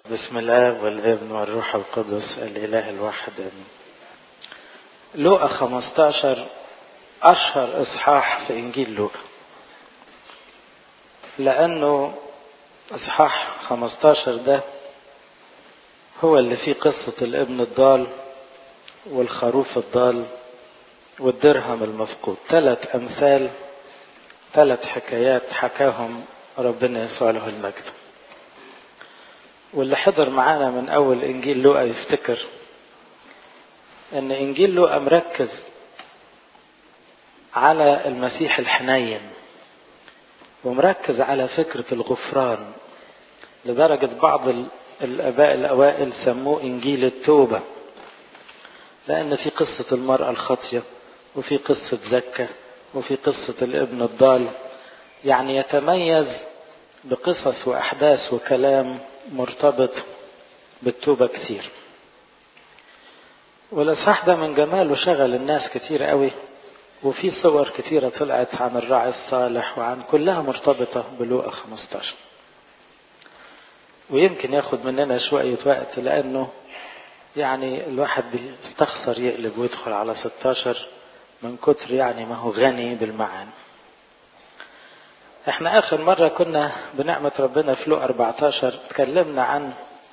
بسم الله والابن والروح القدس الاله الواحد امين لوقا 15 اشهر اصحاح في انجيل لوقا لانه اصحاح 15 ده هو اللي فيه قصة الابن الضال والخروف الضال والدرهم المفقود ثلاث امثال ثلاث حكايات حكاهم ربنا يسوع له المجد واللي حضر معانا من اول انجيل لوقا يفتكر ان انجيل لوقا مركز على المسيح الحنين ومركز على فكرة الغفران لدرجة بعض الاباء الاوائل سموه انجيل التوبة لان في قصة المرأة الخاطية وفي قصة زكة وفي قصة الابن الضال يعني يتميز بقصص واحداث وكلام مرتبط بالتوبة كتير والاصحاح ده من جماله شغل الناس كتير قوي وفي صور كتيرة طلعت عن الراعي الصالح وعن كلها مرتبطة بلوقا 15 ويمكن ياخد مننا شوية وقت لأنه يعني الواحد بيستخسر يقلب ويدخل على 16 من كتر يعني ما هو غني بالمعاني احنا اخر مرة كنا بنعمة ربنا في لو 14 اتكلمنا عن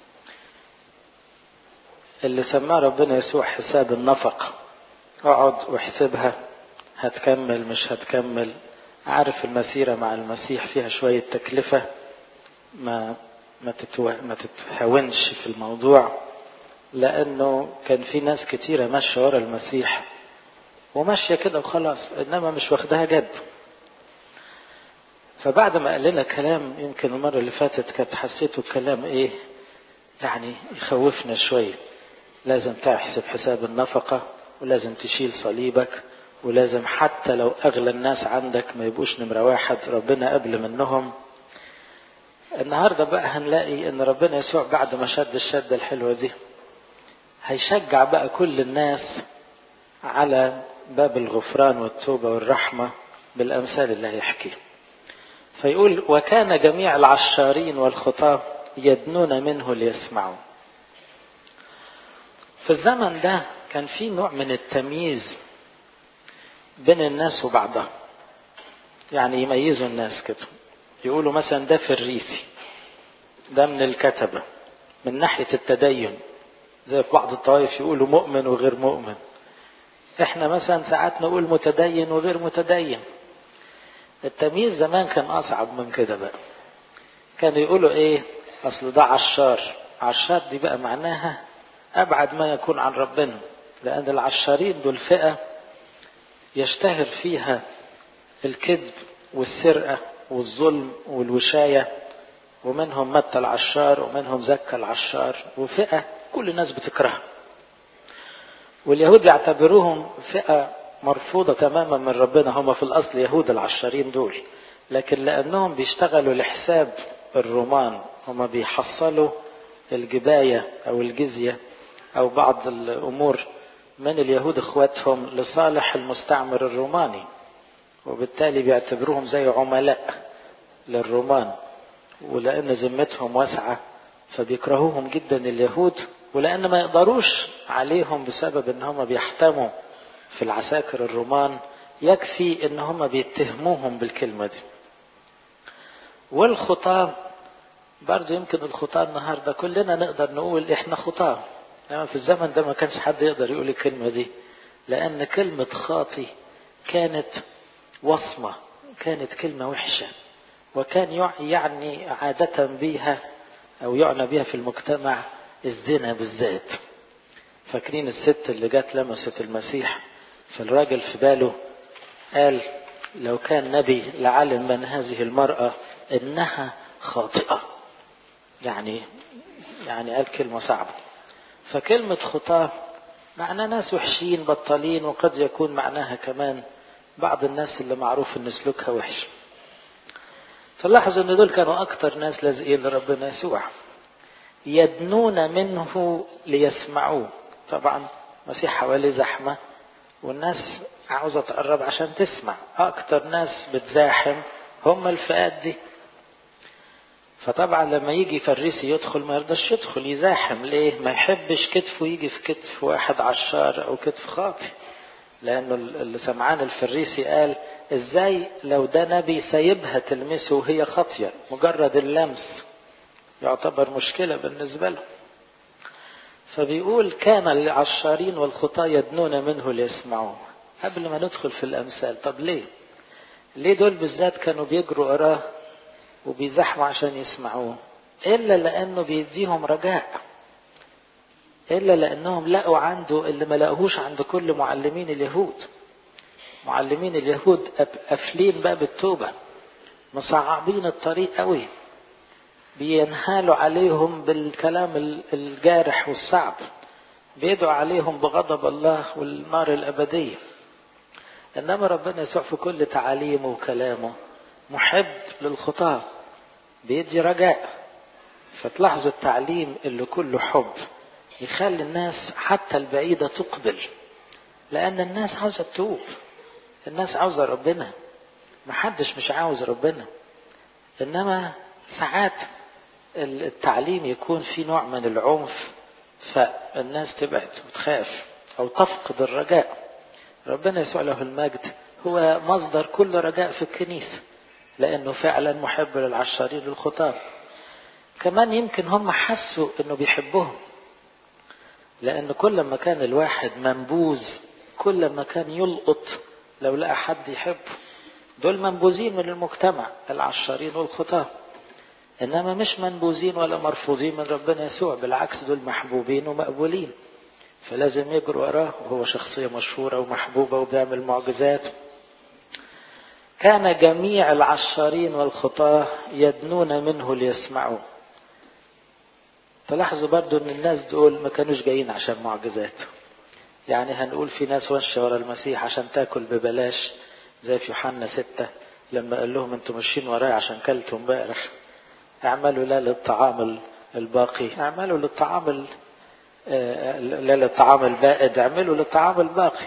اللي سماه ربنا يسوع حساب النفق اقعد واحسبها هتكمل مش هتكمل عارف المسيرة مع المسيح فيها شوية تكلفة ما ما, تتو... ما تتهاونش في الموضوع لانه كان في ناس كتيرة ماشية ورا المسيح وماشية كده وخلاص انما مش واخدها جد فبعد ما قال لنا كلام يمكن المرة اللي فاتت كانت حسيته كلام ايه يعني يخوفنا شوية لازم تحسب حساب النفقة ولازم تشيل صليبك ولازم حتى لو اغلى الناس عندك ما يبقوش نمرة واحد ربنا قبل منهم النهاردة بقى هنلاقي ان ربنا يسوع بعد ما شد الشدة الحلوة دي هيشجع بقى كل الناس على باب الغفران والتوبة والرحمة بالامثال اللي هيحكيها فيقول وكان جميع العشارين والخطاة يدنون منه ليسمعوا في الزمن ده كان في نوع من التمييز بين الناس وبعضها يعني يميزوا الناس كده يقولوا مثلا ده فريسي ده من الكتبة من ناحية التدين زي في بعض الطوائف يقولوا مؤمن وغير مؤمن احنا مثلا ساعات نقول متدين وغير متدين التمييز زمان كان اصعب من كده بقى كانوا يقولوا ايه اصل ده عشار عشار دي بقى معناها ابعد ما يكون عن ربنا لان العشارين دول فئة يشتهر فيها الكذب والسرقة والظلم والوشاية ومنهم متى العشار ومنهم زكى العشار وفئة كل الناس بتكرهها واليهود يعتبروهم فئة مرفوضة تماما من ربنا هم في الأصل يهود العشارين دول لكن لأنهم بيشتغلوا لحساب الرومان هم بيحصلوا الجباية أو الجزية أو بعض الأمور من اليهود اخواتهم لصالح المستعمر الروماني وبالتالي بيعتبروهم زي عملاء للرومان ولأن ذمتهم واسعة فبيكرهوهم جدا اليهود ولأن ما يقدروش عليهم بسبب ان هم بيحتموا في العساكر الرومان يكفي ان هم بيتهموهم بالكلمة دي والخطاة برضو يمكن الخطاة النهاردة كلنا نقدر نقول احنا خطاة يعني في الزمن ده ما كانش حد يقدر يقول الكلمة دي لان كلمة خاطي كانت وصمة كانت كلمة وحشة وكان يعني عادة بيها او يعنى بها في المجتمع الزنا بالذات فاكرين الست اللي جت لمست المسيح فالراجل في باله قال لو كان نبي لعلم من هذه المرأة انها خاطئة يعني يعني قال كلمة صعبة فكلمة خطاة معناه ناس وحشين بطالين وقد يكون معناها كمان بعض الناس اللي معروف ان سلوكها وحش فلاحظ ان دول كانوا اكتر ناس لازقين لربنا يسوع يدنون منه ليسمعوه طبعا مسيح حوالي زحمة والناس عاوزة تقرب عشان تسمع أكتر ناس بتزاحم هم الفئات دي فطبعا لما يجي فريسي يدخل ما يرضاش يدخل يزاحم ليه ما يحبش كتفه يجي في كتف واحد عشار او كتف خاطي لانه اللي سمعان الفريسي قال ازاي لو ده نبي سايبها تلمسه وهي خاطيه مجرد اللمس يعتبر مشكله بالنسبه له فبيقول كان العشارين والخطاة يدنون منه ليسمعوه قبل ما ندخل في الامثال طب ليه ليه دول بالذات كانوا بيجروا وراه وبيزحموا عشان يسمعوه الا لانه بيديهم رجاء الا لانهم لقوا عنده اللي ما لقوهوش عند كل معلمين اليهود معلمين اليهود قافلين باب التوبه مصعبين الطريق قوي بينهالوا عليهم بالكلام الجارح والصعب بيدعوا عليهم بغضب الله والنار الابديه انما ربنا يسوع في كل تعاليمه وكلامه محب للخطاه بيدي رجاء فتلاحظوا التعليم اللي كله حب يخلي الناس حتى البعيدة تقبل لأن الناس عاوزة تتوب الناس عاوزة ربنا محدش مش عاوز ربنا إنما ساعات التعليم يكون في نوع من العنف فالناس تبعد وتخاف أو تفقد الرجاء ربنا يسوع له المجد هو مصدر كل رجاء في الكنيسة لأنه فعلا محب للعشارين للخطاة كمان يمكن هم حسوا أنه بيحبهم لأن كل ما كان الواحد منبوذ كل ما كان يلقط لو لقى حد يحبه دول منبوذين من المجتمع العشارين والخطاة إنما مش منبوذين ولا مرفوضين من ربنا يسوع بالعكس دول محبوبين ومقبولين فلازم يجروا وراه وهو شخصية مشهورة ومحبوبة وبيعمل معجزات كان جميع العشارين والخطاة يدنون منه ليسمعوه تلاحظوا برضو ان الناس دول ما كانوش جايين عشان معجزات يعني هنقول في ناس وشة ورا المسيح عشان تاكل ببلاش زي في يوحنا ستة لما قال لهم انتوا ماشيين ورايا عشان كلتوا امبارح اعملوا لا للطعام الباقي اعملوا للطعام لا للطعام البائد اعملوا للطعام الباقي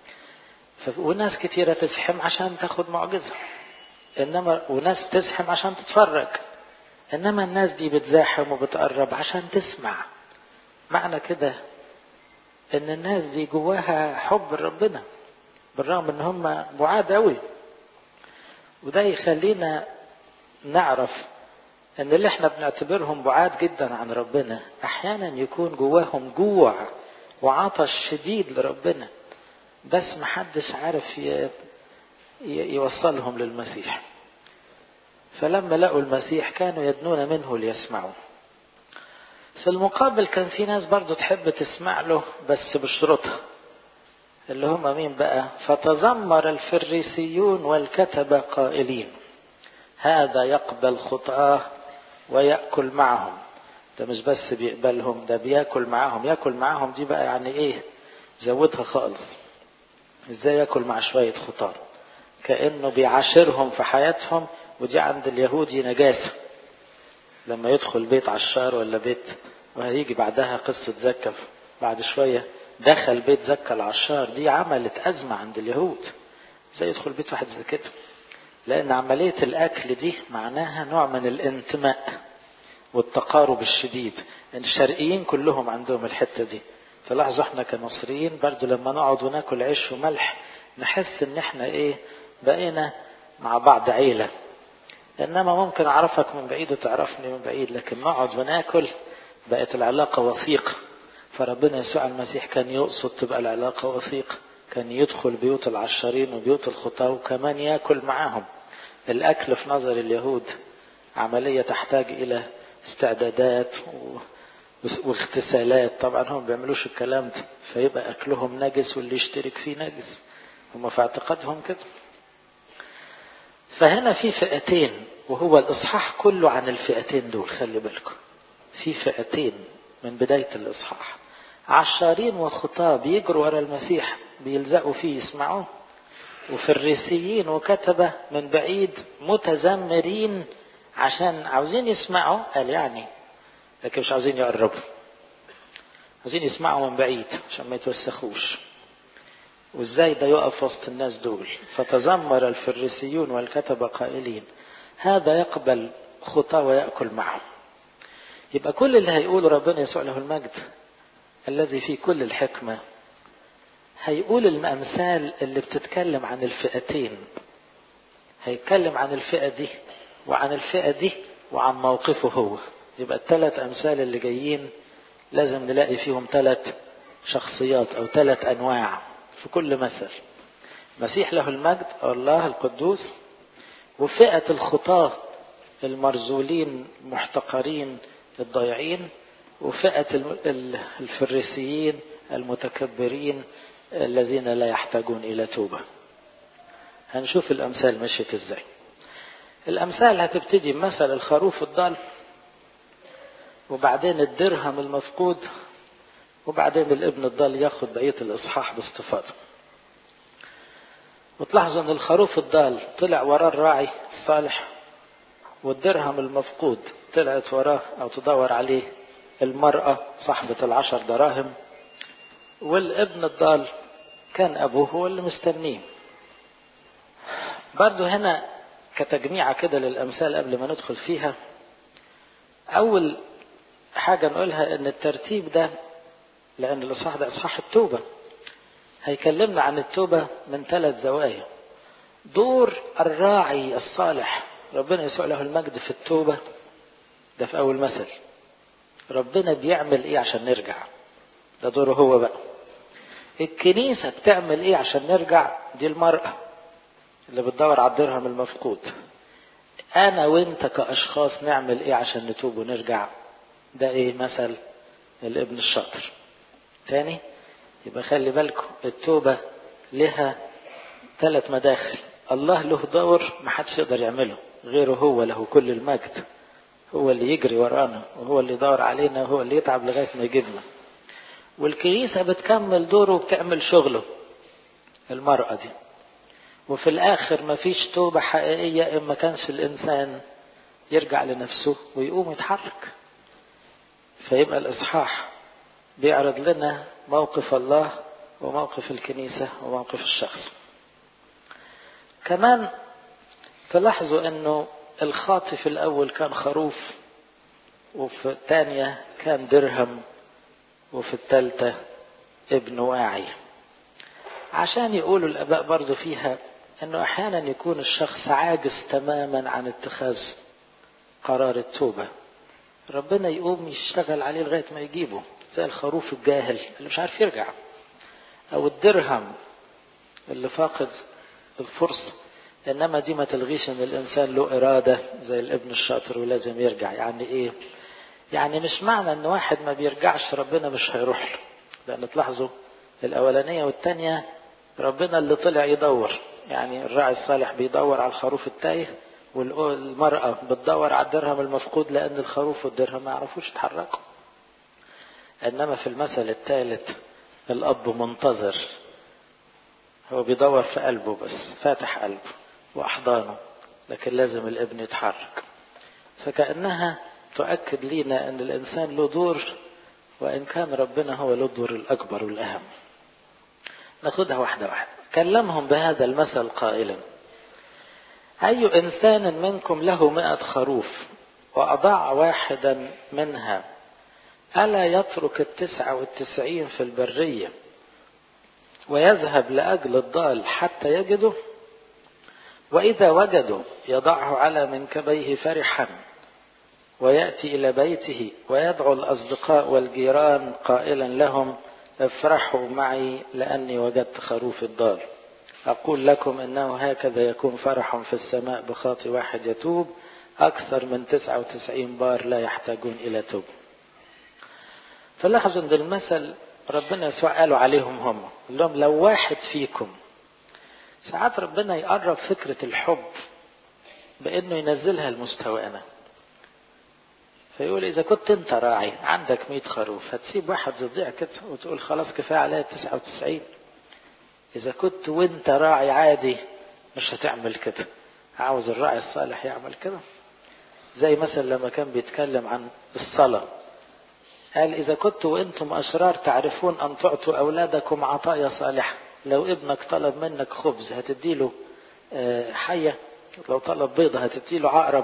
وناس كتيرة تزحم عشان تاخد معجزة انما وناس تزحم عشان تتفرج انما الناس دي بتزاحم وبتقرب عشان تسمع معنى كده ان الناس دي جواها حب ربنا بالرغم ان هم بعاد قوي وده يخلينا نعرف ان اللي احنا بنعتبرهم بعاد جدا عن ربنا احيانا يكون جواهم جوع وعطش شديد لربنا بس محدش عارف يوصلهم للمسيح فلما لقوا المسيح كانوا يدنون منه ليسمعوا في المقابل كان في ناس برضو تحب تسمع له بس بشروطها اللي هم مين بقى فتذمر الفريسيون والكتبة قائلين هذا يقبل خطاه ويأكل معهم ده مش بس بيقبلهم ده بياكل معاهم ياكل معاهم دي بقى يعني ايه زودها خالص ازاي ياكل مع شوية خطار كأنه بيعاشرهم في حياتهم ودي عند اليهودي نجاسة لما يدخل بيت عشار ولا بيت وهيجي بعدها قصة زكا بعد شوية دخل بيت زكا العشار دي عملت أزمة عند اليهود زي يدخل بيت واحد زي كده لأن عملية الأكل دي معناها نوع من الانتماء والتقارب الشديد الشرقيين كلهم عندهم الحتة دي فلاحظوا احنا كمصريين برضو لما نقعد وناكل عيش وملح نحس ان احنا ايه بقينا مع بعض عيلة انما ممكن اعرفك من بعيد وتعرفني من بعيد لكن نقعد وناكل بقت العلاقة وثيقة فربنا يسوع المسيح كان يقصد تبقى العلاقة وثيقة كان يدخل بيوت العشارين وبيوت الخطاة وكمان ياكل معاهم الاكل في نظر اليهود عملية تحتاج الى استعدادات و... واغتسالات طبعا هم بيعملوش الكلام ده فيبقى اكلهم نجس واللي يشترك فيه نجس هم في اعتقادهم كده فهنا في فئتين وهو الاصحاح كله عن الفئتين دول خلي بالكم في فئتين من بداية الاصحاح عشارين وخطاب يجروا ورا المسيح بيلزقوا فيه يسمعوه وفريسيين وكتبة من بعيد متذمرين عشان عاوزين يسمعوا قال يعني لكن مش عاوزين يقربوا عاوزين يسمعوا من بعيد عشان ما يتوسخوش وازاي ده يقف وسط الناس دول فتذمر الفريسيون والكتبة قائلين هذا يقبل خطاه ويأكل معهم يبقى كل اللي هيقوله ربنا يسوع له المجد الذي فيه كل الحكمة هيقول الأمثال اللي بتتكلم عن الفئتين هيتكلم عن الفئة دي وعن الفئة دي وعن موقفه هو يبقى الثلاث أمثال اللي جايين لازم نلاقي فيهم ثلاث شخصيات أو ثلاث أنواع في كل مثل مسيح له المجد أو الله القدوس وفئة الخطاة المرزولين محتقرين الضايعين وفئة الفريسيين المتكبرين الذين لا يحتاجون إلى توبة هنشوف الأمثال مشيت إزاي الأمثال هتبتدي بمثل الخروف الضال وبعدين الدرهم المفقود وبعدين الابن الضال ياخد بقية الإصحاح باستفاضة وتلاحظوا ان الخروف الضال طلع وراه الراعي الصالح والدرهم المفقود طلعت وراه او تدور عليه المرأة صاحبة العشر دراهم والابن الضال كان ابوه هو اللي مستنيه برضو هنا كتجميعة كده للامثال قبل ما ندخل فيها اول حاجة نقولها ان الترتيب ده لان الاصحاح ده اصحاح التوبة هيكلمنا عن التوبة من ثلاث زوايا دور الراعي الصالح ربنا يسوع له المجد في التوبة ده في أول مثل ربنا بيعمل إيه عشان نرجع ده دوره هو بقى الكنيسة بتعمل إيه عشان نرجع دي المرأة اللي بتدور على الدرهم المفقود أنا وأنت كأشخاص نعمل إيه عشان نتوب ونرجع ده إيه مثل الابن الشاطر تاني يبقى خلي بالكم التوبة لها ثلاث مداخل الله له دور ما حدش يقدر يعمله غيره هو له كل المجد هو اللي يجري ورانا وهو اللي يدور علينا وهو اللي يتعب لغاية ما يجيبنا والكنيسة بتكمل دوره وبتعمل شغله المرأة دي وفي الآخر ما فيش توبة حقيقية إن ما كانش الإنسان يرجع لنفسه ويقوم يتحرك فيبقى الإصحاح بيعرض لنا موقف الله وموقف الكنيسة وموقف الشخص كمان تلاحظوا انه الخاطي في الاول كان خروف وفي الثانية كان درهم وفي الثالثة ابن واعي عشان يقولوا الاباء برضو فيها انه احيانا يكون الشخص عاجز تماما عن اتخاذ قرار التوبة ربنا يقوم يشتغل عليه لغاية ما يجيبه زي الخروف الجاهل اللي مش عارف يرجع او الدرهم اللي فاقد الفرصة انما دي ما تلغيش ان الانسان له ارادة زي الابن الشاطر ولازم يرجع يعني ايه يعني مش معنى ان واحد ما بيرجعش ربنا مش هيروح له لان تلاحظوا الاولانية والتانية ربنا اللي طلع يدور يعني الراعي الصالح بيدور على الخروف التايه والمرأة بتدور على الدرهم المفقود لان الخروف والدرهم ما يعرفوش يتحركوا انما في المثل الثالث الاب منتظر هو بيدور في قلبه بس فاتح قلبه واحضانه لكن لازم الابن يتحرك فكانها تؤكد لينا ان الانسان له دور وان كان ربنا هو له الدور الاكبر والاهم ناخدها واحده واحده كلمهم بهذا المثل قائلا اي انسان منكم له مئة خروف واضاع واحدا منها ألا يترك التسعة والتسعين في البرية ويذهب لأجل الضال حتى يجده وإذا وجده يضعه على منكبيه فرحا ويأتي إلى بيته ويدعو الأصدقاء والجيران قائلا لهم افرحوا معي لأني وجدت خروف الضال أقول لكم إنه هكذا يكون فرح في السماء بخاطي واحد يتوب أكثر من تسعة وتسعين بار لا يحتاجون إلى توب فلاحظوا ان المثل ربنا يسوع قالوا عليهم هم قال لهم لو واحد فيكم ساعات ربنا يقرب فكرة الحب بانه ينزلها لمستوانا فيقول اذا كنت انت راعي عندك 100 خروف هتسيب واحد يضيع كده وتقول خلاص كفايه عليا 99 اذا كنت وانت راعي عادي مش هتعمل كده عاوز الراعي الصالح يعمل كده زي مثلا لما كان بيتكلم عن الصلاه قال إذا كنتوا وأنتم أشرار تعرفون أن تعطوا أولادكم عطايا صالحة لو ابنك طلب منك خبز هتديله حية لو طلب بيضة هتديله عقرب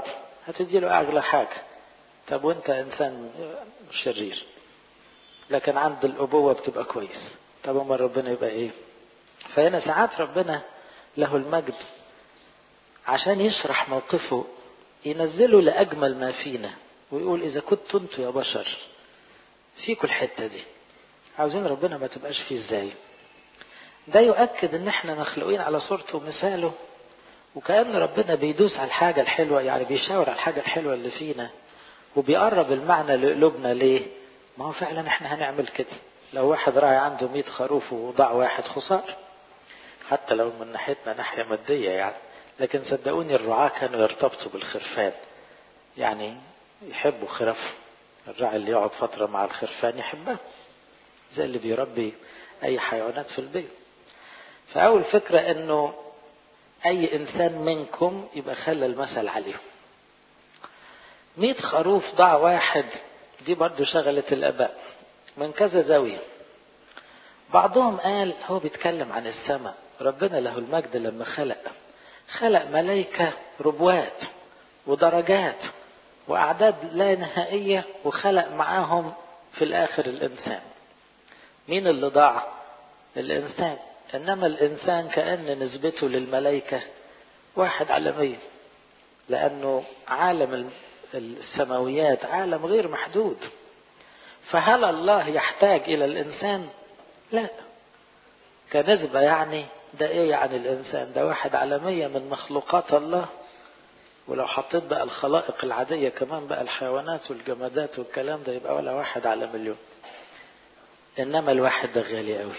هتدي له اغلى حاجة طب وانت انسان شرير لكن عند الابوة بتبقى كويس طب امال ربنا يبقى ايه فهنا ساعات ربنا له المجد عشان يشرح موقفه ينزله لأجمل ما فينا ويقول إذا كنت انتوا يا بشر فيكوا الحتة دي عاوزين ربنا ما تبقاش فيه ازاي ده يؤكد ان احنا مخلوقين على صورته ومثاله وكأن ربنا بيدوس على الحاجة الحلوة يعني بيشاور على الحاجة الحلوة اللي فينا وبيقرب المعنى لقلوبنا ليه ما هو فعلا احنا هنعمل كده لو واحد راعي عنده 100 خروف وضاع واحد خسار حتى لو من ناحيتنا ناحية مادية يعني لكن صدقوني الرعاة كانوا يرتبطوا بالخرفان يعني يحبوا خرف الراعي اللي يقعد فترة مع الخرفان يحبها زي اللي بيربي أي حيوانات في البيت فأول فكرة أنه أي إنسان منكم يبقى خلى المثل عليهم مئة خروف ضاع واحد دي برضو شغلت الآباء من كذا زاوية بعضهم قال هو بيتكلم عن السماء ربنا له المجد لما خلق خلق ملائكة ربوات ودرجات وأعداد لا نهائية وخلق معاهم في الآخر الإنسان مين اللي ضاع الإنسان إنما الإنسان كأن نسبته للملائكة واحد على مية لأنه عالم السماويات عالم غير محدود فهل الله يحتاج إلى الإنسان لا كنسبة يعني ده ايه يعني الانسان ده واحد على مية من مخلوقات الله ولو حطيت بقى الخلائق العادية كمان بقى الحيوانات والجمادات والكلام ده يبقى ولا واحد على مليون انما الواحد ده غالي قوي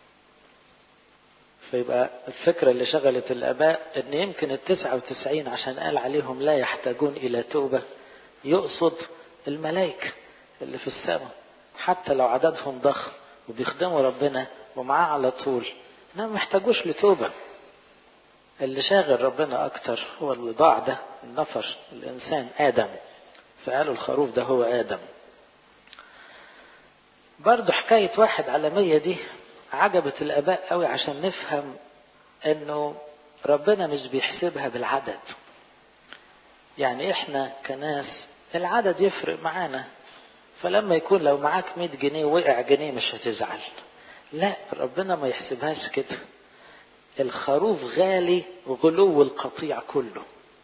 فيبقى الفكرة اللي شغلت الاباء ان يمكن التسعة وتسعين عشان قال عليهم لا يحتاجون الى توبة يقصد الملائكة اللي في السماء حتى لو عددهم ضخم وبيخدموا ربنا ومعاه على طول ما محتاجوش لتوبة اللي شاغل ربنا أكتر هو اللي ضاع ده النفر الإنسان آدم فقالوا الخروف ده هو آدم برضو حكاية واحد على مية دي عجبت الآباء قوي عشان نفهم إنه ربنا مش بيحسبها بالعدد يعني إحنا كناس العدد يفرق معانا فلما يكون لو معاك 100 جنيه وقع جنيه مش هتزعل لا ربنا ما يحسبهاش كده الخروف غالي غلو القطيع كله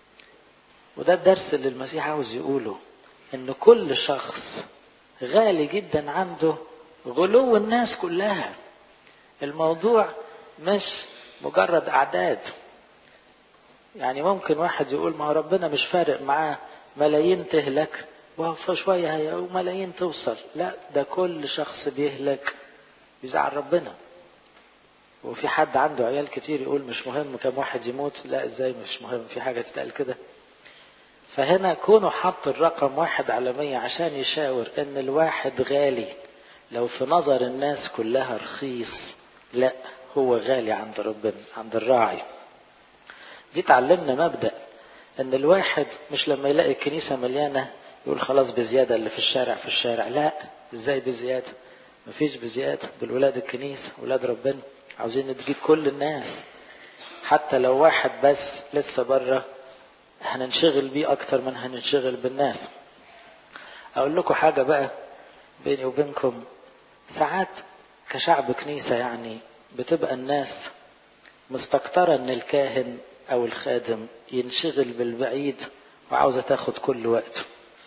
وده الدرس اللي المسيح عاوز يقوله ان كل شخص غالي جدا عنده غلو الناس كلها الموضوع مش مجرد اعداد يعني ممكن واحد يقول ما هو ربنا مش فارق معاه ملايين تهلك وشوية هي وملايين توصل لا ده كل شخص بيهلك بيزعل ربنا وفي حد عنده عيال كتير يقول مش مهم كم واحد يموت لا ازاي مش مهم في حاجة تتقال كده فهنا كونه حط الرقم واحد على مية عشان يشاور ان الواحد غالي لو في نظر الناس كلها رخيص لا هو غالي عند ربنا عند الراعي دي تعلمنا مبدأ ان الواحد مش لما يلاقي الكنيسة مليانة يقول خلاص بزيادة اللي في الشارع في الشارع لا ازاي بزيادة مفيش بزيادة دول ولاد الكنيسة ولاد ربنا عاوزين نجيب كل الناس حتى لو واحد بس لسه بره هننشغل بيه اكتر من هننشغل بالناس اقول لكم حاجة بقى بيني وبينكم ساعات كشعب كنيسة يعني بتبقى الناس مستكترة ان الكاهن او الخادم ينشغل بالبعيد وعاوزة تاخد كل وقته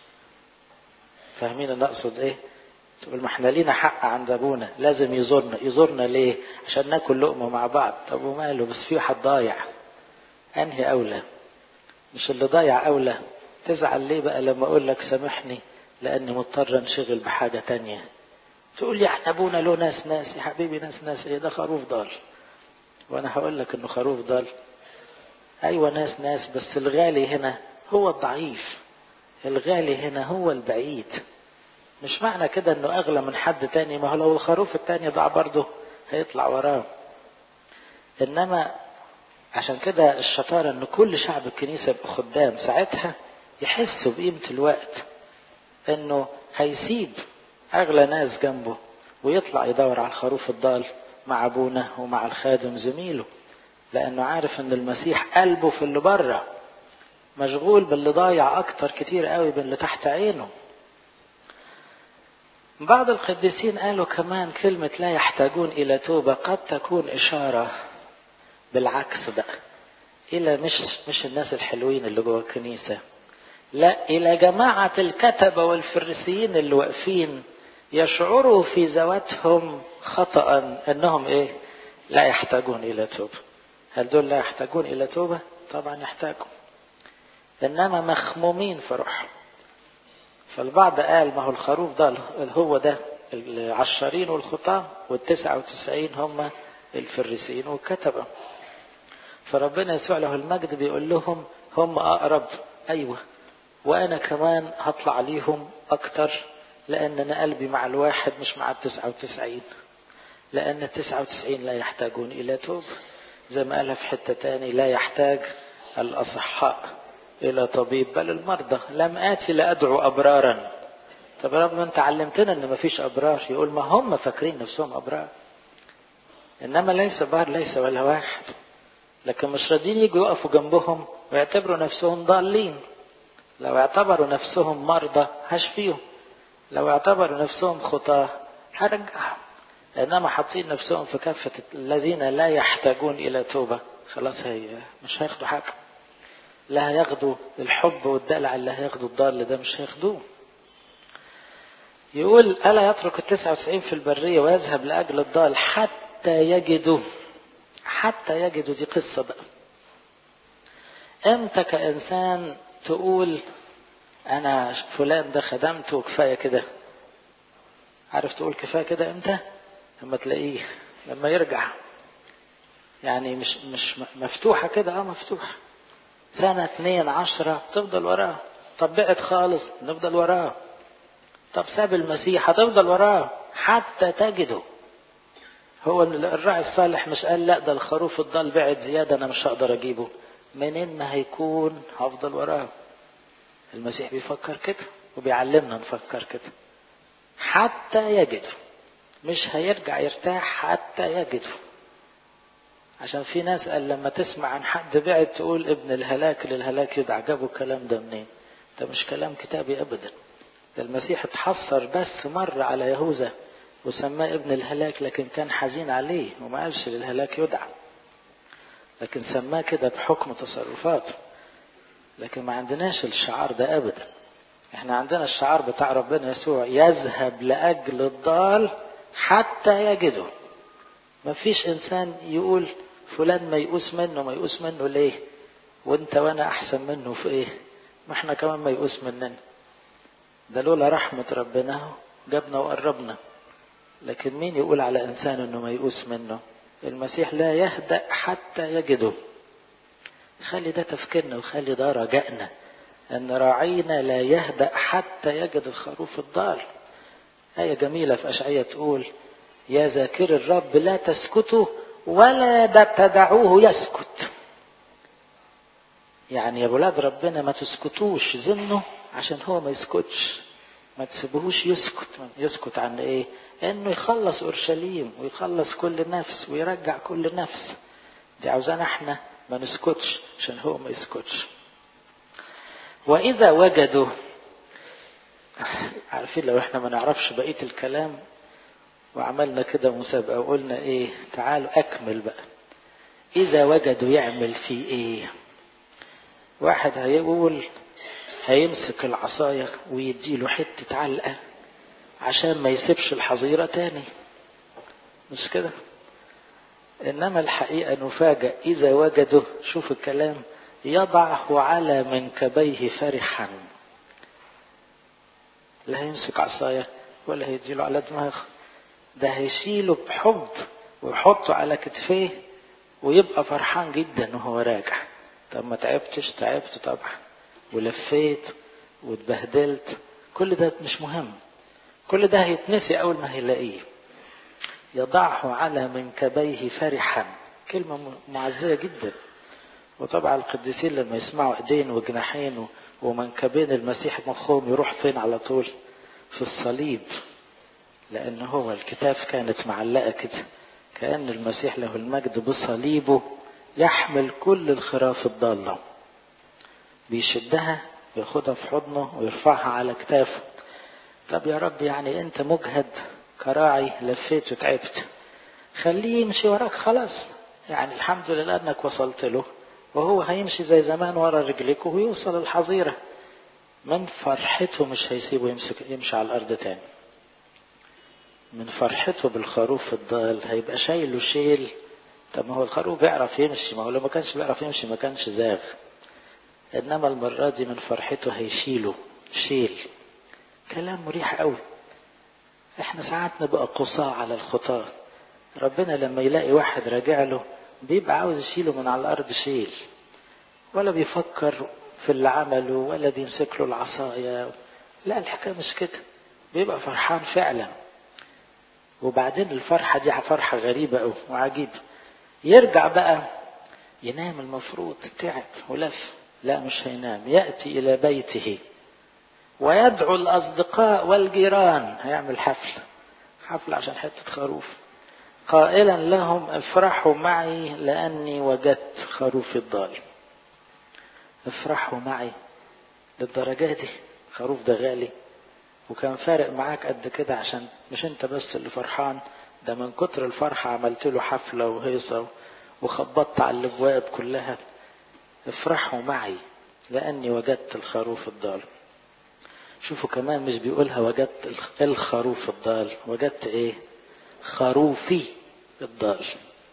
فاهمين انا اقصد ايه تقول ما احنا لينا حق عند ابونا لازم يزورنا يزورنا ليه عشان ناكل لقمه مع بعض طب وماله بس في حد ضايع انهي اولى مش اللي ضايع اولى تزعل ليه بقى لما اقول لك سامحني لاني مضطر انشغل بحاجه تانية تقول لي احنا ابونا له ناس ناس يا حبيبي ناس ناس ايه ده خروف ضال وانا هقول لك انه خروف ضال ايوه ناس ناس بس الغالي هنا هو الضعيف الغالي هنا هو البعيد مش معنى كده انه اغلى من حد تاني ما هو لو الخروف التاني ضاع برضه هيطلع وراه انما عشان كده الشطارة ان كل شعب الكنيسة يبقى خدام ساعتها يحسوا بقيمة الوقت انه هيسيب اغلى ناس جنبه ويطلع يدور على الخروف الضال مع ابونا ومع الخادم زميله لانه عارف ان المسيح قلبه في اللي بره مشغول باللي ضايع اكتر كتير قوي باللي تحت عينه بعض القديسين قالوا كمان كلمة لا يحتاجون إلى توبة قد تكون إشارة بالعكس بقى إلى مش مش الناس الحلوين اللي جوه الكنيسة لا إلى جماعة الكتبة والفريسيين اللي واقفين يشعروا في ذواتهم خطأ أنهم إيه لا يحتاجون إلى توبة هل دول لا يحتاجون إلى توبة طبعا يحتاجوا إنما مخمومين في روحهم فالبعض قال ما هو الخروف ده هو ده العشرين والخطاة والتسعة وتسعين هم الفريسيين والكتبة فربنا يسوع له المجد بيقول لهم هم أقرب أيوة وأنا كمان هطلع عليهم أكتر لأن أنا قلبي مع الواحد مش مع التسعة وتسعين لأن التسعة وتسعين لا يحتاجون إلى توب زي ما قالها في حتة تاني لا يحتاج الأصحاء إلى طبيب بل المرضى لم آتي لأدعو أبرارا طب رب ما أنت علمتنا أن مفيش أبرار يقول ما هم فاكرين نفسهم أبرار إنما ليس بار ليس ولا واحد لكن مش راضيين يجوا يقفوا جنبهم ويعتبروا نفسهم ضالين لو اعتبروا نفسهم مرضى هشفيهم لو اعتبروا نفسهم خطاة هرجعهم انما حاطين نفسهم في كافة الذين لا يحتاجون الى توبة خلاص هي مش هياخدوا حاجة لا هياخدوا الحب والدلع اللي هياخدوا الضال ده مش هياخدوه يقول ألا يترك التسعة وتسعين في البرية ويذهب لأجل الضال حتى يجدوا حتى يجدوا دي قصة بقى امتى كإنسان تقول أنا فلان ده خدمته وكفاية كده عارف تقول كفاية كده امتى لما تلاقيه لما يرجع يعني مش مش مفتوحة كده اه مفتوحة سنة اتنين عشرة تفضل وراه طب بعد خالص نفضل وراه طب ساب المسيح هتفضل وراه حتى تجده هو الراعي الصالح مش قال لا ده الخروف الضال بعد زيادة أنا مش هقدر أجيبه منين ما هيكون هفضل وراه المسيح بيفكر كده وبيعلمنا نفكر كده حتى يجده مش هيرجع يرتاح حتى يجده عشان في ناس قال لما تسمع عن حد بعد تقول ابن الهلاك للهلاك يدعى جابوا الكلام ده منين ده مش كلام كتابي ابدا ده المسيح اتحصر بس مرة على يهوذا وسماه ابن الهلاك لكن كان حزين عليه وما قالش للهلاك يدعى لكن سماه كده بحكم تصرفاته لكن ما عندناش الشعار ده ابدا احنا عندنا الشعار بتاع ربنا يسوع يذهب لاجل الضال حتى يجده ما فيش انسان يقول فلان ميؤوس منه ميؤوس منه ليه وانت وانا احسن منه في ايه ما احنا كمان ميؤوس مننا ده لولا رحمة ربنا جابنا وقربنا لكن مين يقول على انسان انه ميؤوس منه المسيح لا يهدأ حتى يجده خلي ده تفكيرنا وخلي ده رجائنا ان راعينا لا يهدأ حتى يجد الخروف الضال آية جميلة في أشعية تقول يا ذاكر الرب لا تسكتوا ولا تدعوه يسكت يعني يا ولاد ربنا ما تسكتوش زنه عشان هو ما يسكتش ما تسيبوهوش يسكت يسكت عن ايه انه يخلص اورشليم ويخلص كل نفس ويرجع كل نفس دي عاوزانا احنا ما نسكتش عشان هو ما يسكتش واذا وجدوا عارفين لو احنا ما نعرفش بقيه الكلام وعملنا كده مسابقه وقلنا ايه تعالوا اكمل بقى اذا وجدوا يعمل في ايه واحد هيقول هيمسك العصاية ويديله حتة علقة عشان ما يسيبش الحظيرة تاني مش كده إنما الحقيقة نفاجأ إذا وجده شوف الكلام يضعه على منكبيه فرحا لا هيمسك عصاية ولا هيديله على دماغه ده هيشيله بحب ويحطه على كتفيه ويبقى فرحان جدا وهو راجع طب ما تعبتش تعبت طبعا ولفيت واتبهدلت كل ده مش مهم كل ده هيتنسي اول ما هيلاقيه يضعه على منكبيه فرحا كلمة معزية جدا وطبعا القديسين لما يسمعوا ايدين وجناحين ومنكبين المسيح مخهم يروح فين على طول في الصليب لان هو الكتاف كانت معلقة كده كأن المسيح له المجد بصليبه يحمل كل الخراف الضالة بيشدها وياخدها في حضنه ويرفعها على كتافه طب يا رب يعني انت مجهد كراعي لفيت وتعبت خليه يمشي وراك خلاص يعني الحمد لله انك وصلت له وهو هيمشي زي زمان ورا رجليك ويوصل الحظيرة من فرحته مش هيسيبه يمسك يمشي على الأرض تاني من فرحته بالخروف الضال هيبقى شايله شيل طب ما هو الخروف بيعرف يمشي ما هو لو ما كانش بيعرف يمشي ما كانش زاغ انما المرة دي من فرحته هيشيله شيل كلام مريح قوي احنا ساعات نبقى قصاة على الخطاة ربنا لما يلاقي واحد راجع له بيبقى عاوز يشيله من على الارض شيل ولا بيفكر في اللي عمله ولا بيمسك له العصاية لا الحكاية مش كده بيبقى فرحان فعلا وبعدين الفرحة دي فرحة غريبة أوي وعجيبة يرجع بقى ينام المفروض تعب ولف لا مش هينام يأتي إلى بيته ويدعو الأصدقاء والجيران هيعمل حفل حفل عشان حتة خروف قائلا لهم افرحوا معي لأني وجدت خروف الضال افرحوا معي للدرجة دي خروف ده غالي وكان فارق معاك قد كده عشان مش انت بس اللي فرحان ده من كتر الفرحة عملت له حفلة وهيصة وخبطت على الابواب كلها افرحوا معي لاني وجدت الخروف الضال شوفوا كمان مش بيقولها وجدت الخروف الضال وجدت ايه خروفي الضال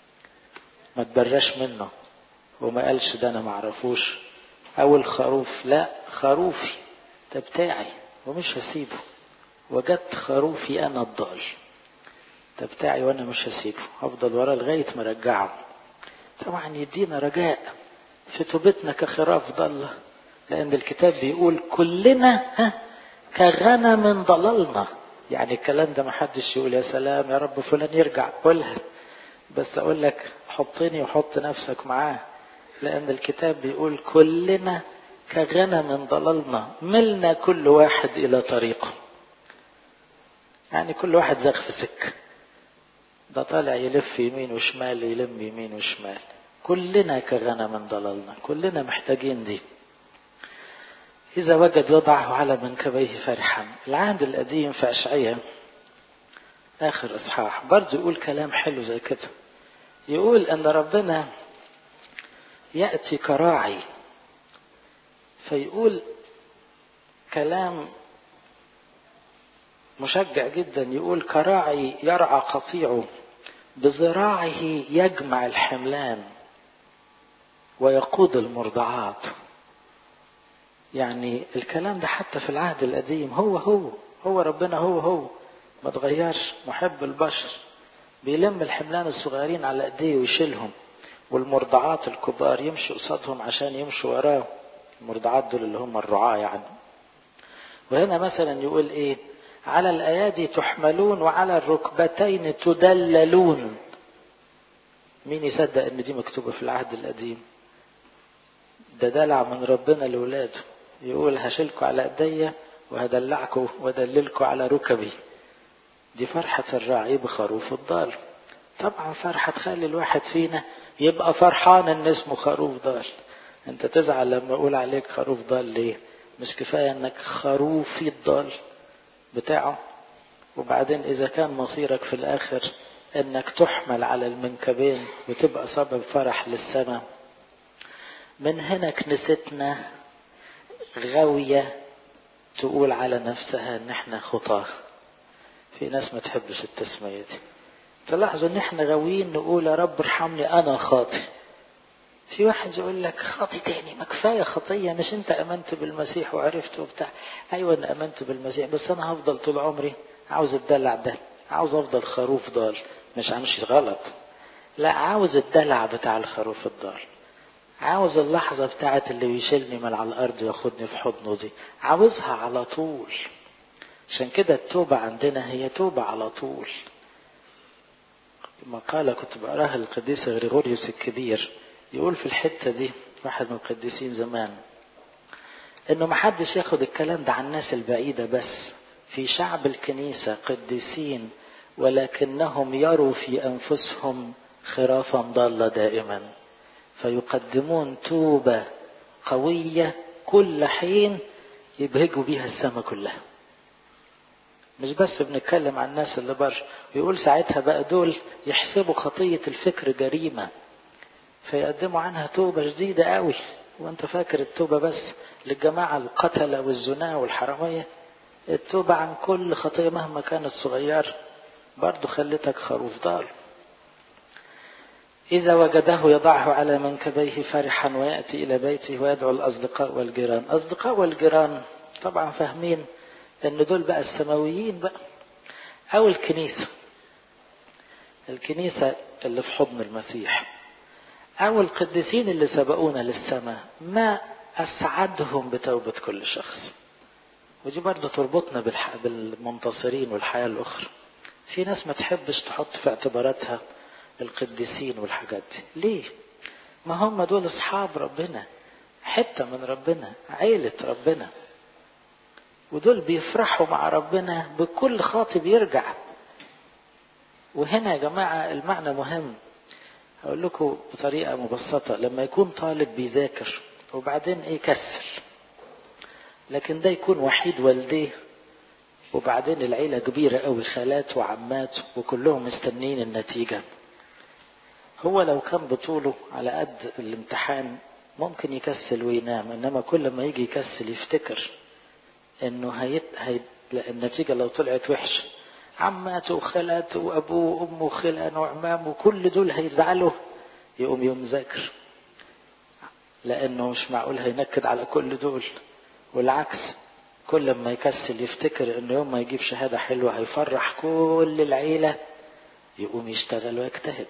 ما تبرش منه وما قالش ده انا معرفوش او الخروف لا خروفي ده بتاعي ومش هسيبه وجدت خروفي انا الضال ده بتاعي وانا مش هسيبه هفضل وراه لغايه ما ارجعه طبعا يدينا رجاء في توبتنا كخراف ضاله لان الكتاب بيقول كلنا ها كغنم ضللنا يعني الكلام ده محدش يقول يا سلام يا رب فلان يرجع قولها بس اقول لك حطني وحط نفسك معاه لان الكتاب بيقول كلنا كغنم ضللنا ملنا كل واحد الى طريقه يعني كل واحد زاغ في سكه ده طالع يلف يمين وشمال يلم يمين وشمال كلنا كغنم ضللنا كلنا محتاجين دي إذا وجد وضعه على منكبيه فرحا العهد القديم في أشعية آخر إصحاح برضه يقول كلام حلو زي كده يقول أن ربنا يأتي كراعي فيقول كلام مشجع جدا يقول كراعي يرعى قطيعه بذراعه يجمع الحملان ويقود المرضعات يعني الكلام ده حتى في العهد القديم هو هو هو ربنا هو هو ما تغيرش محب البشر بيلم الحملان الصغيرين على ايديه ويشيلهم والمرضعات الكبار يمشوا قصادهم عشان يمشوا وراه المرضعات دول اللي هم الرعاة يعني وهنا مثلا يقول ايه على الايادي تحملون وعلى الركبتين تدللون مين يصدق ان دي مكتوبة في العهد القديم ده دلع من ربنا لولاده يقول هشيلكوا على ايديا وهدلعكم وادللكوا على ركبي دي فرحة الراعي بخروف الضال طبعا فرحة تخلي الواحد فينا يبقى فرحان ان اسمه خروف ضال انت تزعل لما اقول عليك خروف ضال ليه مش كفاية انك خروفي الضال بتاعه وبعدين اذا كان مصيرك في الاخر انك تحمل على المنكبين وتبقى سبب فرح للسماء من هنا كنيستنا غاوية تقول على نفسها ان احنا خطاه في ناس ما تحبش التسمية دي تلاحظوا ان احنا غاويين نقول يا رب ارحمني انا خاطي في واحد يقول لك خاطي تاني ما كفايه خطيه مش انت امنت بالمسيح وعرفت وبتاع ايوه انا امنت بالمسيح بس انا هفضل طول عمري عاوز الدلع ده عاوز افضل خروف ضال مش همشي غلط لا عاوز الدلع بتاع الخروف الضال عاوز اللحظة بتاعت اللي بيشيلني من على الأرض وياخدني في حضنه دي عاوزها على طول عشان كده التوبة عندنا هي توبة على طول مقالة كنت بقراها للقديس غريغوريوس الكبير يقول في الحتة دي واحد من القديسين زمان انه محدش ياخد الكلام ده عن الناس البعيدة بس في شعب الكنيسة قديسين ولكنهم يروا في انفسهم خرافا ضالة دائما فيقدمون توبة قوية كل حين يبهجوا بيها السماء كلها مش بس بنتكلم عن الناس اللي بره ويقول ساعتها بقى دول يحسبوا خطية الفكر جريمة فيقدموا عنها توبة جديدة قوي وانت فاكر التوبة بس للجماعة القتلة والزنا والحرامية التوبة عن كل خطية مهما كانت صغيرة برضو خلتك خروف ضال إذا وجده يضعه على منكبيه فرحا ويأتي إلى بيته ويدعو الأصدقاء والجيران أصدقاء والجيران طبعا فاهمين ان دول بقى السماويين بقى او الكنيسة الكنيسة اللي في حضن المسيح او القديسين اللي سبقونا للسماء ما اسعدهم بتوبة كل شخص ودي برضه تربطنا بالح... بالمنتصرين والحياة الاخرى في ناس ما تحبش تحط في اعتباراتها القديسين والحاجات دي ليه ما هم دول اصحاب ربنا حتة من ربنا عيلة ربنا ودول بيفرحوا مع ربنا بكل خاطي بيرجع وهنا يا جماعة المعنى مهم هقول لكم بطريقة مبسطة لما يكون طالب بيذاكر وبعدين ايه كسل لكن ده يكون وحيد والديه وبعدين العيلة كبيرة قوي خالات وعمات وكلهم مستنين النتيجة هو لو كان بطوله على قد الامتحان ممكن يكسل وينام انما كل ما يجي يكسل يفتكر انه هيت... هيت... النتيجة لو طلعت وحشة عماته وخالاته وابوه وامه وخلانه وعمامه وكل دول هيزعلوا يقوم يوم ذاكر لانه مش معقول هينكد على كل دول والعكس كل ما يكسل يفتكر انه يوم ما يجيب شهادة حلوة هيفرح كل العيلة يقوم يشتغل ويجتهد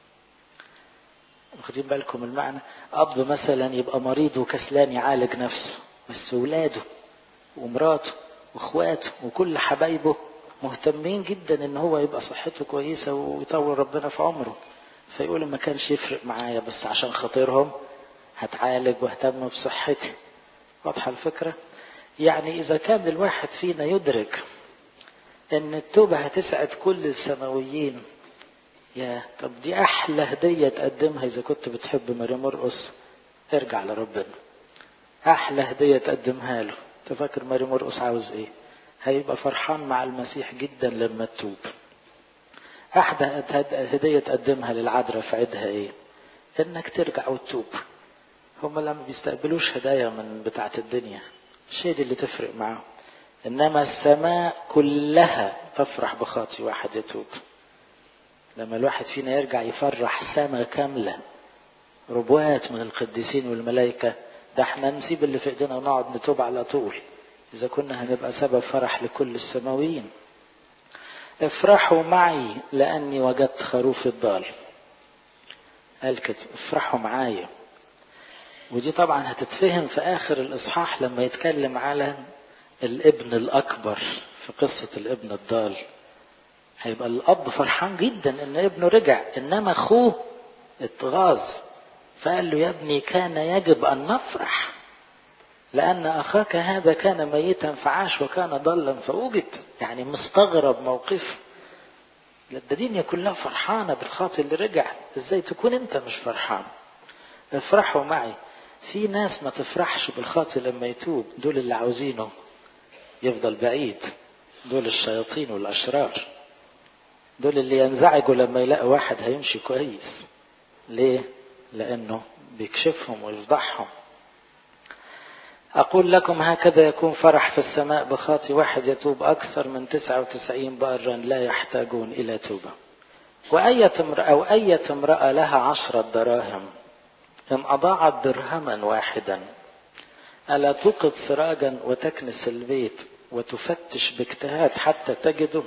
واخدين بالكم المعنى اب مثلا يبقى مريض وكسلان يعالج نفسه بس ولاده ومراته واخواته وكل حبايبه مهتمين جدا ان هو يبقى صحته كويسة ويطول ربنا في عمره فيقول ما كانش يفرق معايا بس عشان خاطرهم هتعالج واهتم بصحتي واضحة الفكرة يعني اذا كان الواحد فينا يدرك ان التوبة هتسعد كل السماويين يا طب دي احلى هدية تقدمها اذا كنت بتحب ماري مرقص ارجع لربنا احلى هدية تقدمها له تفكر ماري مرقص عاوز ايه هيبقى فرحان مع المسيح جدا لما تتوب احدى هدية تقدمها للعذراء في عيدها ايه انك ترجع وتتوب هم لما بيستقبلوش هدايا من بتاعة الدنيا الشيء دي اللي تفرق معاهم انما السماء كلها تفرح بخاطي واحد يتوب لما الواحد فينا يرجع يفرح سما كاملة ربوات من القديسين والملائكة ده احنا نسيب اللي في ايدينا ونقعد نتوب على طول اذا كنا هنبقى سبب فرح لكل السماويين افرحوا معي لاني وجدت خروف الضال قال كده افرحوا معايا ودي طبعا هتتفهم في اخر الاصحاح لما يتكلم على الابن الاكبر في قصة الابن الضال هيبقى الاب فرحان جدا ان ابنه رجع انما اخوه اتغاظ فقال له يا ابني كان يجب ان نفرح لان اخاك هذا كان ميتا فعاش وكان ضلا فوجد يعني مستغرب موقفه الدنيا كلها فرحانه بالخاطئ اللي رجع ازاي تكون انت مش فرحان افرحوا معي في ناس ما تفرحش بالخاطئ لما يتوب دول اللي عاوزينه يفضل بعيد دول الشياطين والاشرار دول اللي ينزعجوا لما يلاقوا واحد هيمشي كويس ليه لانه بيكشفهم ويفضحهم أقول لكم هكذا يكون فرح في السماء بخاطي واحد يتوب أكثر من تسعة وتسعين بارا لا يحتاجون إلى توبة وأية امرأة أو أية امرأة لها عشرة دراهم إن أضاعت درهما واحدا ألا توقد سراجا وتكنس البيت وتفتش باجتهاد حتى تجده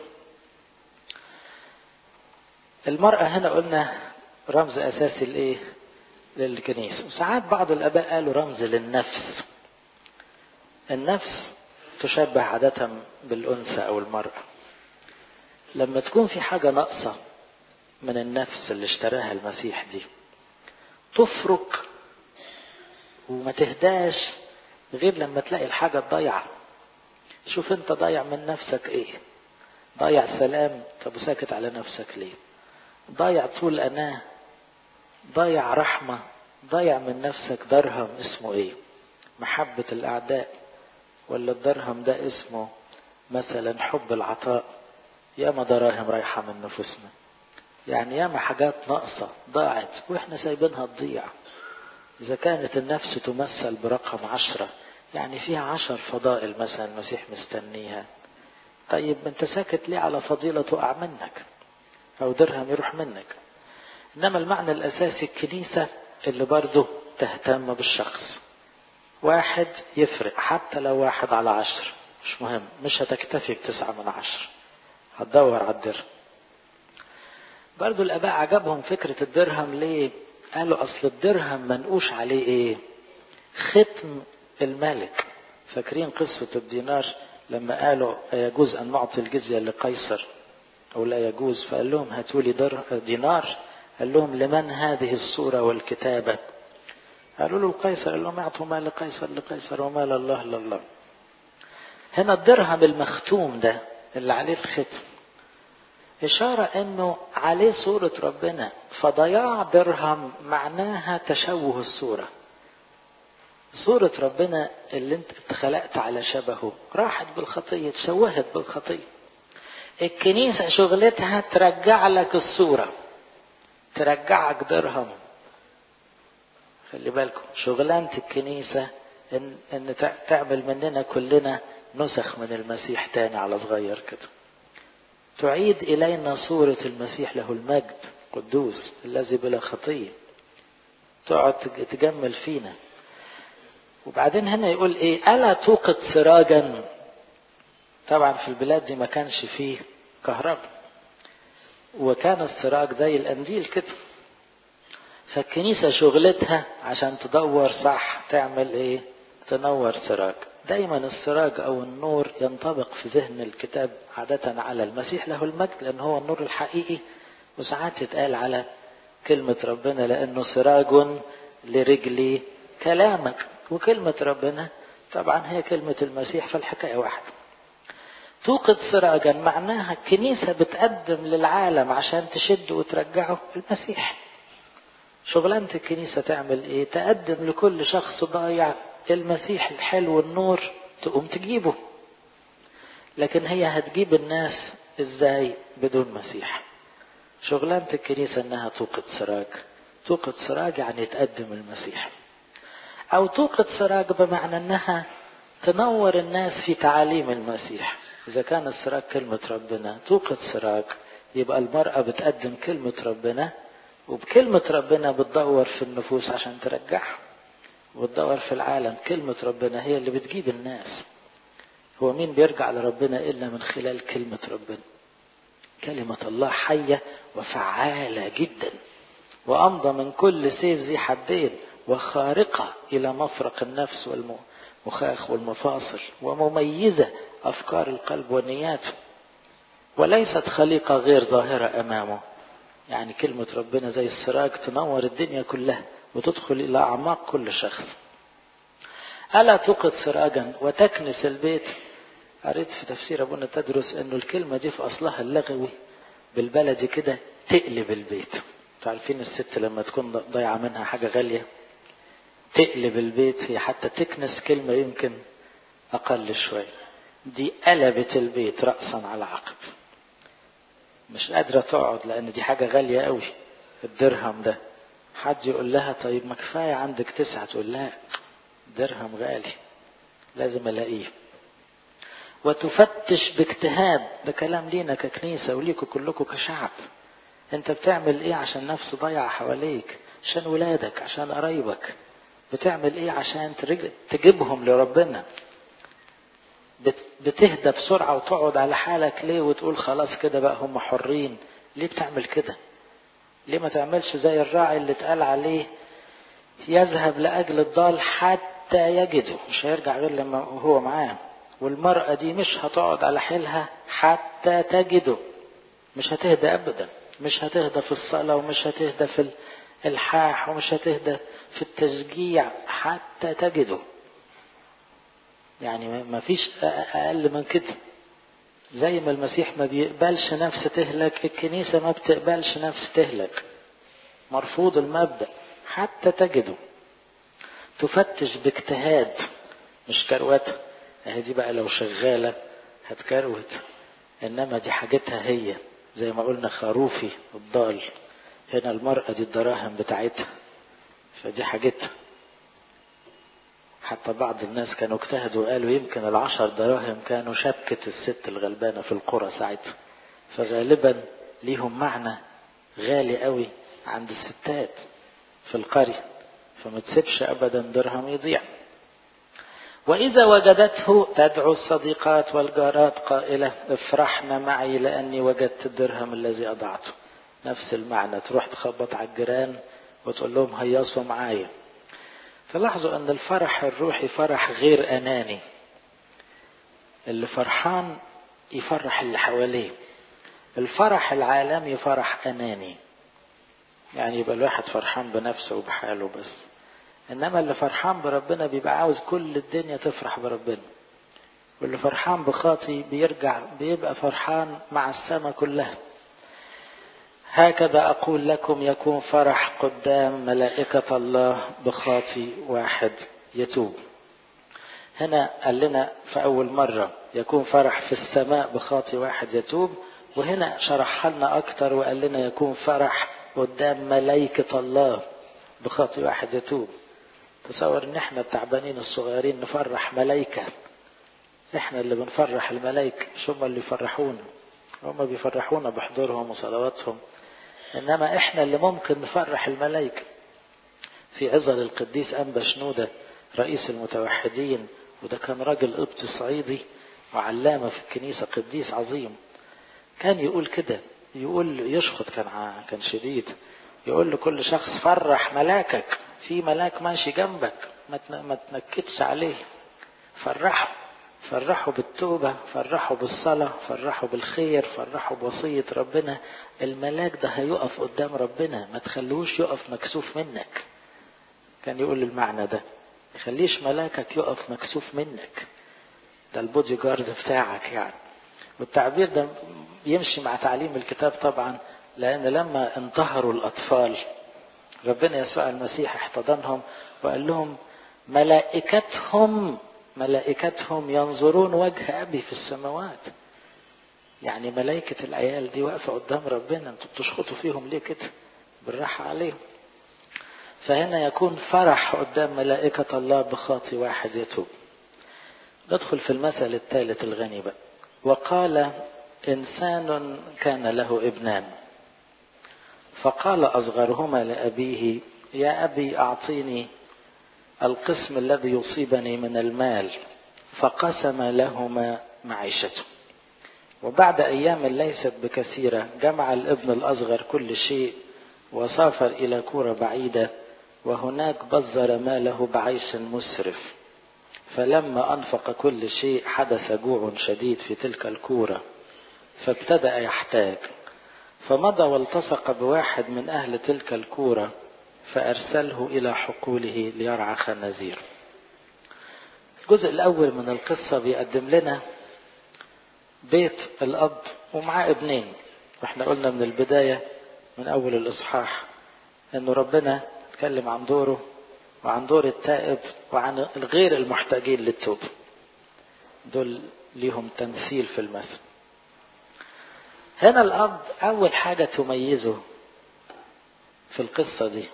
المرأة هنا قلنا رمز أساسي لإيه للكنيسة وساعات بعض الآباء قالوا رمز للنفس النفس تشبه عادة بالأنثى أو المرأة لما تكون في حاجة ناقصة من النفس اللي اشتراها المسيح دي تفرك وما تهداش غير لما تلاقي الحاجة ضايعة شوف انت ضايع من نفسك ايه ضايع سلام طب وساكت على نفسك ليه ضايع طول أناه ضايع رحمة ضايع من نفسك درهم اسمه ايه محبة الأعداء ولا الدرهم ده اسمه مثلا حب العطاء ياما دراهم رايحة من نفوسنا يعني ياما حاجات ناقصة ضاعت واحنا سايبينها تضيع إذا كانت النفس تمثل برقم عشرة يعني فيها عشر فضائل مثلا المسيح مستنيها طيب انت ساكت ليه على فضيلة تقع منك أو درهم يروح منك إنما المعنى الأساسي الكنيسة اللي برضه تهتم بالشخص واحد يفرق حتى لو واحد على عشر مش مهم مش هتكتفي بتسعة من عشر هتدور على الدرهم برضو الآباء عجبهم فكرة الدرهم ليه قالوا أصل الدرهم منقوش عليه إيه ختم الملك فاكرين قصة الدينار لما قالوا يجوز أن نعطي الجزية لقيصر أو لا يجوز فقال لهم هاتوا لي دينار قال لهم لمن هذه الصورة والكتابة قالوا له القيصر قال لهم اعطوا مال قيصر لقيصر ومال الله لله هنا الدرهم المختوم ده اللي عليه الختم إشارة أنه عليه صورة ربنا فضياع درهم معناها تشوه الصورة صورة ربنا اللي انت اتخلقت على شبهه راحت بالخطية تشوهت بالخطية الكنيسة شغلتها ترجع لك الصورة ترجعك درهم خلي بالكم شغلانة الكنيسة ان, ان تعمل مننا كلنا نسخ من المسيح تاني على صغير كده تعيد إلينا صورة المسيح له المجد قدوس الذي بلا خطية تقعد تجمل فينا وبعدين هنا يقول ايه ألا توقد سراجا طبعا في البلاد دي ما كانش فيه كهرباء وكان السراج زي القنديل كده فالكنيسة شغلتها عشان تدور صح تعمل ايه تنور سراج دايما السراج او النور ينطبق في ذهن الكتاب عادة على المسيح له المجد لان هو النور الحقيقي وساعات يتقال على كلمة ربنا لانه سراج لرجلي كلامك وكلمة ربنا طبعا هي كلمة المسيح فالحكاية واحدة توقد سراجا معناها الكنيسة بتقدم للعالم عشان تشد وترجعه المسيح شغلانة الكنيسة تعمل ايه تقدم لكل شخص ضايع المسيح الحلو النور تقوم تجيبه لكن هي هتجيب الناس ازاي بدون مسيح شغلانة الكنيسة انها توقد سراج توقد سراج يعني تقدم المسيح او توقد سراج بمعنى انها تنور الناس في تعاليم المسيح اذا كان السراج كلمة ربنا توقد سراج يبقى المرأة بتقدم كلمة ربنا وبكلمة ربنا بتدور في النفوس عشان ترجعها وتدور في العالم كلمة ربنا هي اللي بتجيب الناس هو مين بيرجع لربنا إلا من خلال كلمة ربنا كلمة الله حية وفعالة جدا وأمضى من كل سيف ذي حدين وخارقة إلى مفرق النفس والمخاخ والمفاصل ومميزة أفكار القلب ونياته وليست خليقة غير ظاهرة أمامه يعني كلمة ربنا زي السراج تنور الدنيا كلها وتدخل إلى أعماق كل شخص ألا توقد سراجا وتكنس البيت قريت في تفسير أبونا تدرس أنه الكلمة دي في أصلها اللغوي بالبلدي كده تقلب البيت عارفين الست لما تكون ضايعة منها حاجة غالية تقلب البيت هي حتى تكنس كلمة يمكن أقل شوية دي قلبت البيت رأسا على عقب مش قادرة تقعد لأن دي حاجة غالية قوي الدرهم ده حد يقول لها طيب ما كفاية عندك تسعة تقول لا درهم غالي لازم ألاقيه وتفتش باجتهاد ده كلام لينا ككنيسة وليكوا كلكم كشعب انت بتعمل ايه عشان نفس ضيع حواليك عشان ولادك عشان قرايبك بتعمل ايه عشان تجيبهم لربنا بتهدى بسرعة وتقعد على حالك ليه وتقول خلاص كده بقى هم حرين ليه بتعمل كده ليه ما تعملش زي الراعي اللي اتقال عليه يذهب لأجل الضال حتى يجده مش هيرجع غير لما هو معاه والمرأة دي مش هتقعد على حيلها حتى تجده مش هتهدى أبدا مش هتهدى في الصلاة ومش هتهدى في الإلحاح ومش هتهدى في التشجيع حتى تجده يعني ما فيش أقل من كده زي ما المسيح ما بيقبلش نفس تهلك الكنيسة ما بتقبلش نفس تهلك مرفوض المبدأ حتى تجده تفتش باجتهاد مش كروته اهي دي بقى لو شغالة هتكروت انما دي حاجتها هي زي ما قلنا خروفي الضال هنا المرأة دي الدراهم بتاعتها فدي حاجتها حتى بعض الناس كانوا اجتهدوا وقالوا يمكن العشر دراهم كانوا شبكة الست الغلبانة في القرى ساعتها فغالبا ليهم معنى غالي قوي عند الستات في القرية فما تسيبش ابدا درهم يضيع وإذا وجدته تدعو الصديقات والجارات قائلة افرحنا معي لأني وجدت الدرهم الذي أضعته نفس المعنى تروح تخبط على الجيران وتقول لهم هيصوا معايا تلاحظوا أن الفرح الروحي فرح غير أناني اللي فرحان يفرح اللي حواليه الفرح العالمي فرح أناني يعني يبقى الواحد فرحان بنفسه وبحاله بس انما اللي فرحان بربنا بيبقى عاوز كل الدنيا تفرح بربنا واللي فرحان بخاطي بيرجع بيبقى فرحان مع السماء كلها هكذا اقول لكم يكون فرح قدام ملائكة الله بخاطي واحد يتوب هنا قال لنا في اول مرة يكون فرح في السماء بخاطي واحد يتوب وهنا شرح لنا اكتر وقال لنا يكون فرح قدام ملائكة الله بخاطي واحد يتوب تصور ان احنا التعبانين الصغيرين نفرح ملايكة احنا اللي بنفرح الملايكة مش هم اللي يفرحونا هم بيفرحونا بحضورهم وصلواتهم انما احنا اللي ممكن نفرح الملايكة في عزل القديس انبا شنودة رئيس المتوحدين وده كان راجل قبطي صعيدي وعلامة في الكنيسة قديس عظيم كان يقول كده يقول يشخط كان كان شديد يقول لكل شخص فرح ملاكك في ملاك ماشي جنبك ما تنكدش عليه فرحه فرحوا بالتوبة فرحوا بالصلاة فرحوا بالخير فرحوا بوصية ربنا الملاك ده هيقف قدام ربنا ما تخلوش يقف مكسوف منك كان يقول المعنى ده خليش ملاكك يقف مكسوف منك ده البودي جارد بتاعك يعني والتعبير ده يمشي مع تعليم الكتاب طبعا لأن لما انتهروا الأطفال ربنا يسوع المسيح احتضنهم وقال لهم ملائكتهم ملائكتهم ينظرون وجه أبي في السماوات يعني ملائكة العيال دي واقفة قدام ربنا انتوا بتشخطوا فيهم ليه كده بالراحة عليهم فهنا يكون فرح قدام ملائكة الله بخاطي واحد يتوب ندخل في المثل الثالث الغني بقى وقال إنسان كان له ابنان فقال أصغرهما لأبيه يا أبي أعطيني القسم الذي يصيبني من المال فقسم لهما معيشته وبعد أيام ليست بكثيرة جمع الابن الأصغر كل شيء وسافر إلى كورة بعيدة وهناك بذر ماله بعيش مسرف فلما أنفق كل شيء حدث جوع شديد في تلك الكورة فابتدأ يحتاج فمضى والتصق بواحد من أهل تلك الكورة فأرسله إلى حقوله ليرعى خنازير الجزء الأول من القصة بيقدم لنا بيت الأب ومعاه ابنين واحنا قلنا من البداية من أول الإصحاح أنه ربنا اتكلم عن دوره وعن دور التائب وعن الغير المحتاجين للتوبة دول ليهم تمثيل في المثل هنا الأب أول حاجة تميزه في القصة دي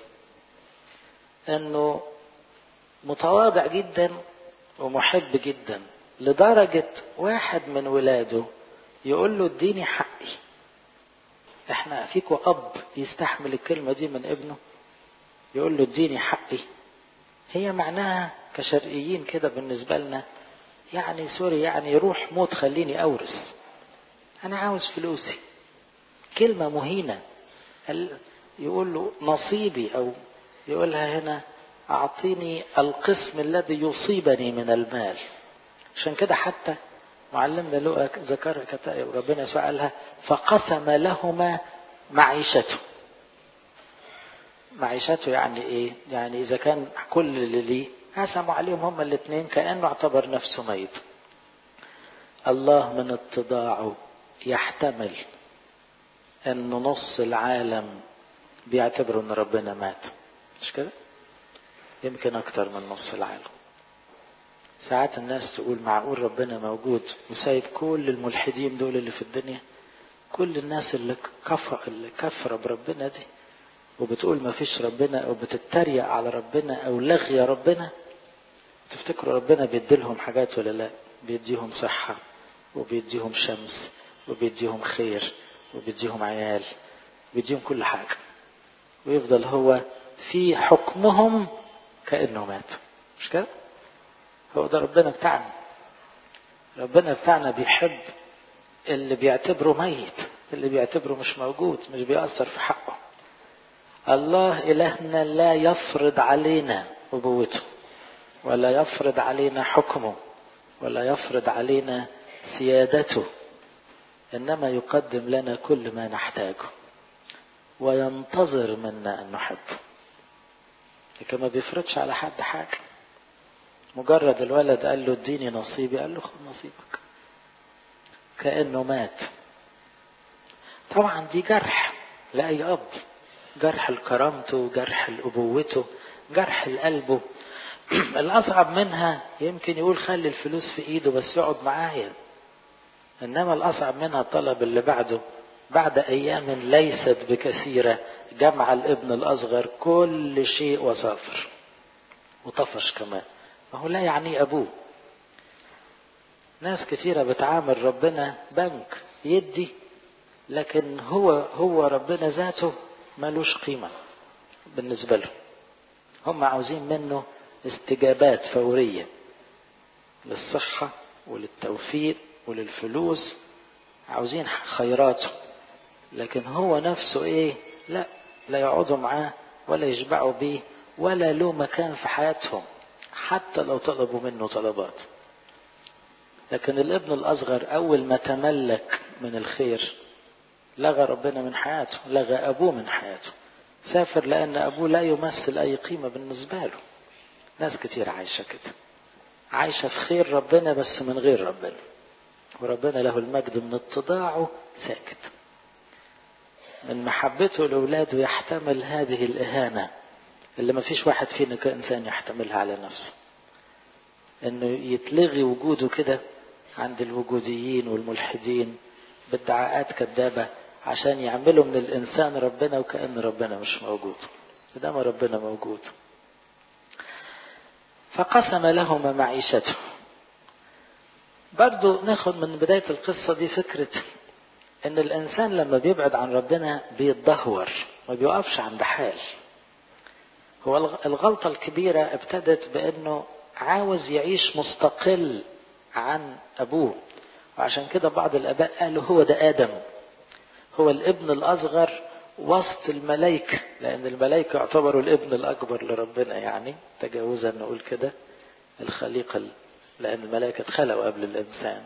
أنه متواضع جدا ومحب جدا لدرجة واحد من ولاده يقول له اديني حقي احنا فيكوا أب يستحمل الكلمة دي من ابنه يقول له اديني حقي هي معناها كشرقيين كده بالنسبة لنا يعني سوري يعني روح موت خليني أورث أنا عاوز فلوسي كلمة مهينة يقول له نصيبي أو يقولها هنا أعطيني القسم الذي يصيبني من المال عشان كده حتى معلمنا لقى ذكر ربنا سألها فقسم لهما معيشته معيشته يعني ايه يعني اذا كان كل اللي ليه قسموا عليهم هما الاثنين كانه اعتبر نفسه ميت الله من اتضاعه يحتمل ان نص العالم بيعتبروا ان ربنا مات مش كده يمكن أكتر من نص العالم ساعات الناس تقول معقول ربنا موجود وسايب كل الملحدين دول اللي في الدنيا كل الناس اللي كفر اللي كفر بربنا دي وبتقول ما فيش ربنا او بتتريق على ربنا او لغي ربنا تفتكروا ربنا بيديلهم حاجات ولا لا بيديهم صحة وبيديهم شمس وبيديهم خير وبيديهم عيال بيديهم كل حاجة ويفضل هو في حكمهم كأنه مات مش كده هو ده ربنا بتاعنا ربنا بتاعنا بيحب اللي بيعتبره ميت اللي بيعتبره مش موجود مش بيأثر في حقه الله إلهنا لا يفرض علينا أبوته ولا يفرض علينا حكمه ولا يفرض علينا سيادته إنما يقدم لنا كل ما نحتاجه وينتظر منا أن نحبه لكن ما بيفرضش على حد حاجة مجرد الولد قال له اديني نصيبي قال له خد نصيبك كأنه مات طبعا دي جرح لأي أب جرح لكرامته جرح لأبوته جرح لقلبه الأصعب منها يمكن يقول خلي الفلوس في إيده بس يقعد معايا إنما الأصعب منها الطلب اللي بعده بعد أيام ليست بكثيرة جمع الابن الأصغر كل شيء وسافر وطفش كمان ما هو لا يعني أبوه ناس كثيرة بتعامل ربنا بنك يدي لكن هو هو ربنا ذاته ملوش قيمة بالنسبة له هم عاوزين منه استجابات فورية للصحة وللتوفيق وللفلوس عاوزين خيراته لكن هو نفسه ايه لا لا يقعدوا معاه ولا يشبعوا بيه ولا له مكان في حياتهم حتى لو طلبوا منه طلبات لكن الابن الأصغر أول ما تملك من الخير لغى ربنا من حياته لغى أبوه من حياته سافر لأن أبوه لا يمثل أي قيمة بالنسبة له ناس كتير عايشة كده عايشة في خير ربنا بس من غير ربنا وربنا له المجد من اتضاعه ساكت من محبته لأولاده يحتمل هذه الإهانة اللي ما فيش واحد فينا كإنسان يحتملها على نفسه انه يتلغي وجوده كده عند الوجوديين والملحدين بادعاءات كذابة عشان يعملوا من الإنسان ربنا وكأن ربنا مش موجود ده ما ربنا موجود فقسم لهما معيشته برضو ناخد من بداية القصة دي فكرة ان الانسان لما بيبعد عن ربنا بيتدهور ما بيوقفش عند حال هو الغلطة الكبيرة ابتدت بانه عاوز يعيش مستقل عن ابوه وعشان كده بعض الاباء قالوا هو ده ادم هو الابن الاصغر وسط الملائكة لان الملائكة يعتبروا الابن الاكبر لربنا يعني تجاوزا نقول كده الخليقة لان الملائكة اتخلقوا قبل الانسان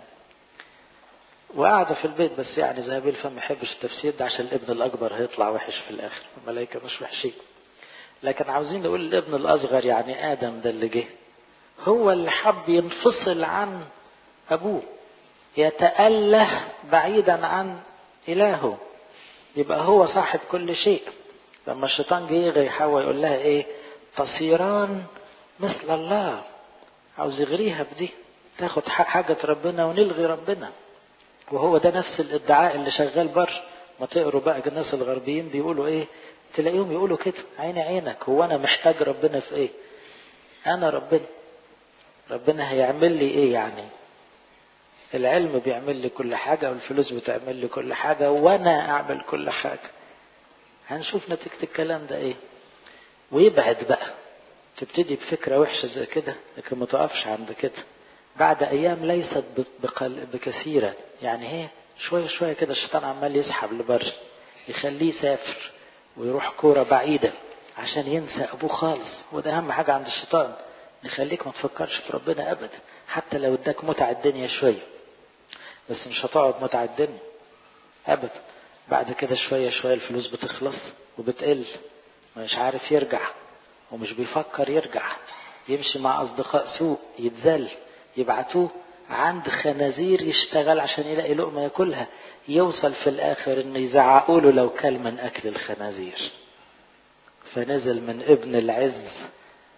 وقعدوا في البيت بس يعني زي بالفم ما يحبش التفسير ده عشان الابن الاكبر هيطلع وحش في الاخر الملائكة مش وحشين لكن عاوزين نقول الابن الاصغر يعني ادم ده اللي جه هو اللي حب ينفصل عن ابوه يتأله بعيدا عن الهه يبقى هو صاحب كل شيء لما الشيطان جه يغري حواء يقول لها ايه تصيران مثل الله عاوز يغريها بدي تاخد حاجة ربنا ونلغي ربنا وهو ده نفس الادعاء اللي شغال بره ما تقروا بقى الناس الغربيين بيقولوا ايه تلاقيهم يقولوا كده عيني عينك هو انا محتاج ربنا في ايه انا ربنا ربنا هيعمل لي ايه يعني العلم بيعمل لي كل حاجة والفلوس بتعمل لي كل حاجة وانا اعمل كل حاجة هنشوف نتيجة الكلام ده ايه ويبعد بقى تبتدي بفكرة وحشة زي كده لكن ما تقفش عند كده بعد ايام ليست بكثيرة يعني هي شوية شوية كده الشيطان عمال يسحب لبر يخليه يسافر ويروح كورة بعيدة عشان ينسى ابوه خالص وده اهم حاجة عند الشيطان نخليك ما تفكرش في ربنا ابدا حتى لو اداك متع الدنيا شوية بس مش هتقعد متع الدنيا ابدا بعد كده شوية شوية الفلوس بتخلص وبتقل مش عارف يرجع ومش بيفكر يرجع يمشي مع اصدقاء سوء يتذل يبعتوه عند خنازير يشتغل عشان يلاقي لقمة ياكلها يوصل في الاخر انه يزعقوا له لو كل من اكل الخنازير فنزل من ابن العز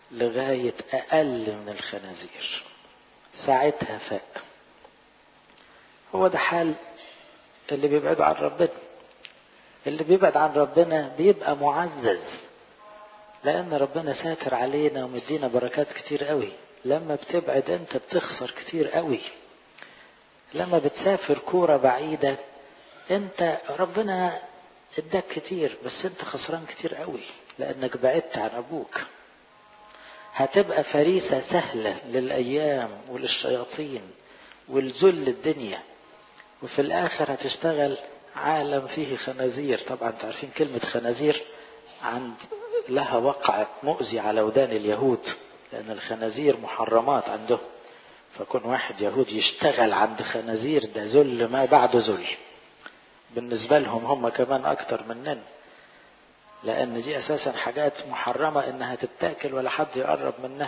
لغاية أقل من الخنازير ساعتها فاق هو ده حال اللي بيبعد عن ربنا اللي بيبعد عن ربنا بيبقى معزز لأن ربنا ساتر علينا ومدينا بركات كتير قوي لما بتبعد انت بتخسر كتير قوي لما بتسافر كورة بعيدة انت ربنا اداك كتير بس انت خسران كتير قوي لانك بعدت عن ابوك هتبقى فريسة سهلة للايام وللشياطين والذل الدنيا وفي الاخر هتشتغل عالم فيه خنازير طبعا انتوا عارفين كلمة خنازير عند لها وقع مؤذي على ودان اليهود لان الخنازير محرمات عندهم فكون واحد يهودي يشتغل عند خنازير ده ذل ما بعده ذل بالنسبة لهم هم كمان أكتر مننا لأن دي أساسا حاجات محرمة إنها تتاكل ولا حد يقرب منها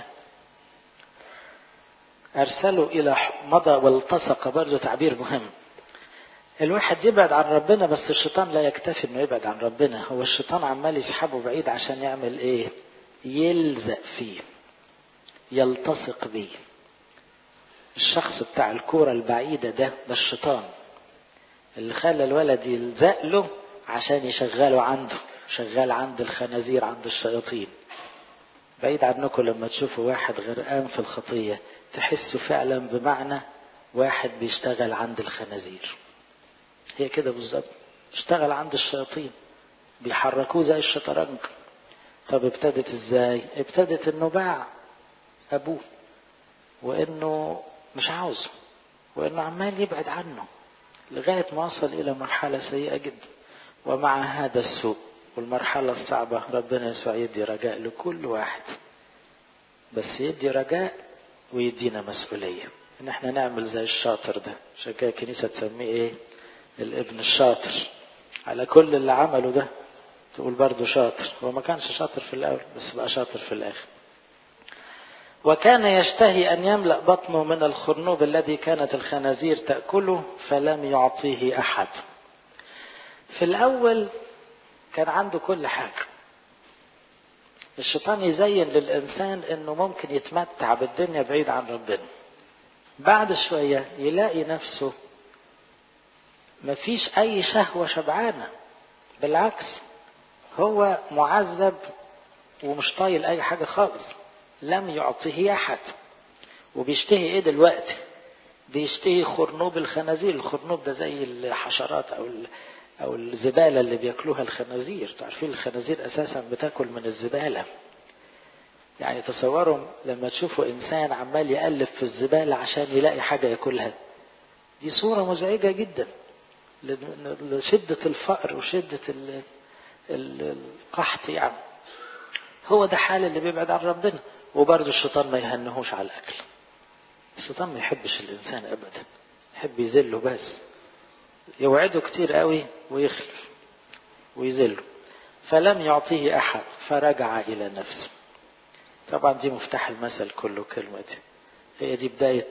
أرسلوا إلى مضى والتصق برضه تعبير مهم الواحد يبعد عن ربنا بس الشيطان لا يكتفي انه يبعد عن ربنا هو الشيطان عمال يسحبه بعيد عشان يعمل ايه يلزق فيه يلتصق بيه الشخص بتاع الكورة البعيدة ده ده الشيطان اللي خلى الولد يلزق له عشان يشغله عنده شغال عند الخنازير عند الشياطين بعيد عنكم لما تشوفوا واحد غرقان في الخطية تحسوا فعلا بمعنى واحد بيشتغل عند الخنازير هي كده بالظبط اشتغل عند الشياطين بيحركوه زي الشطرنج طب ابتدت ازاي ابتدت انه باع ابوه وانه مش عاوزه وانه عمال يبعد عنه لغاية ما وصل الى مرحلة سيئة جدا ومع هذا السوء والمرحلة الصعبة ربنا يسوع يدي رجاء لكل واحد بس يدي رجاء ويدينا مسؤولية ان احنا نعمل زي الشاطر ده عشان كده الكنيسة تسميه ايه الابن الشاطر على كل اللي عمله ده تقول برضه شاطر هو ما كانش شاطر في الاول بس بقى شاطر في الاخر وكان يشتهي ان يملا بطنه من الخرنوب الذي كانت الخنازير تاكله فلم يعطيه احد في الاول كان عنده كل حاجه الشيطان يزين للانسان انه ممكن يتمتع بالدنيا بعيد عن ربنا بعد شويه يلاقي نفسه مفيش اي شهوه شبعانه بالعكس هو معذب ومش طايل اي حاجه خالص لم يعطيه احد وبيشتهي ايه دلوقتي بيشتهي خرنوب الخنازير الخرنوب ده زي الحشرات او او الزباله اللي بياكلوها الخنازير تعرفين الخنازير اساسا بتاكل من الزباله يعني تصوروا لما تشوفوا انسان عمال يقلب في الزباله عشان يلاقي حاجه ياكلها دي صوره مزعجه جدا لشده الفقر وشده القحط يعني هو ده حال اللي بيبعد عن ربنا وبرضه الشيطان ما يهنهوش على الاكل الشيطان ما يحبش الانسان ابدا يحب يذله بس يوعده كتير قوي ويخلف ويذله فلم يعطيه احد فرجع الى نفسه طبعا دي مفتاح المثل كله كلمة دي هي دي بداية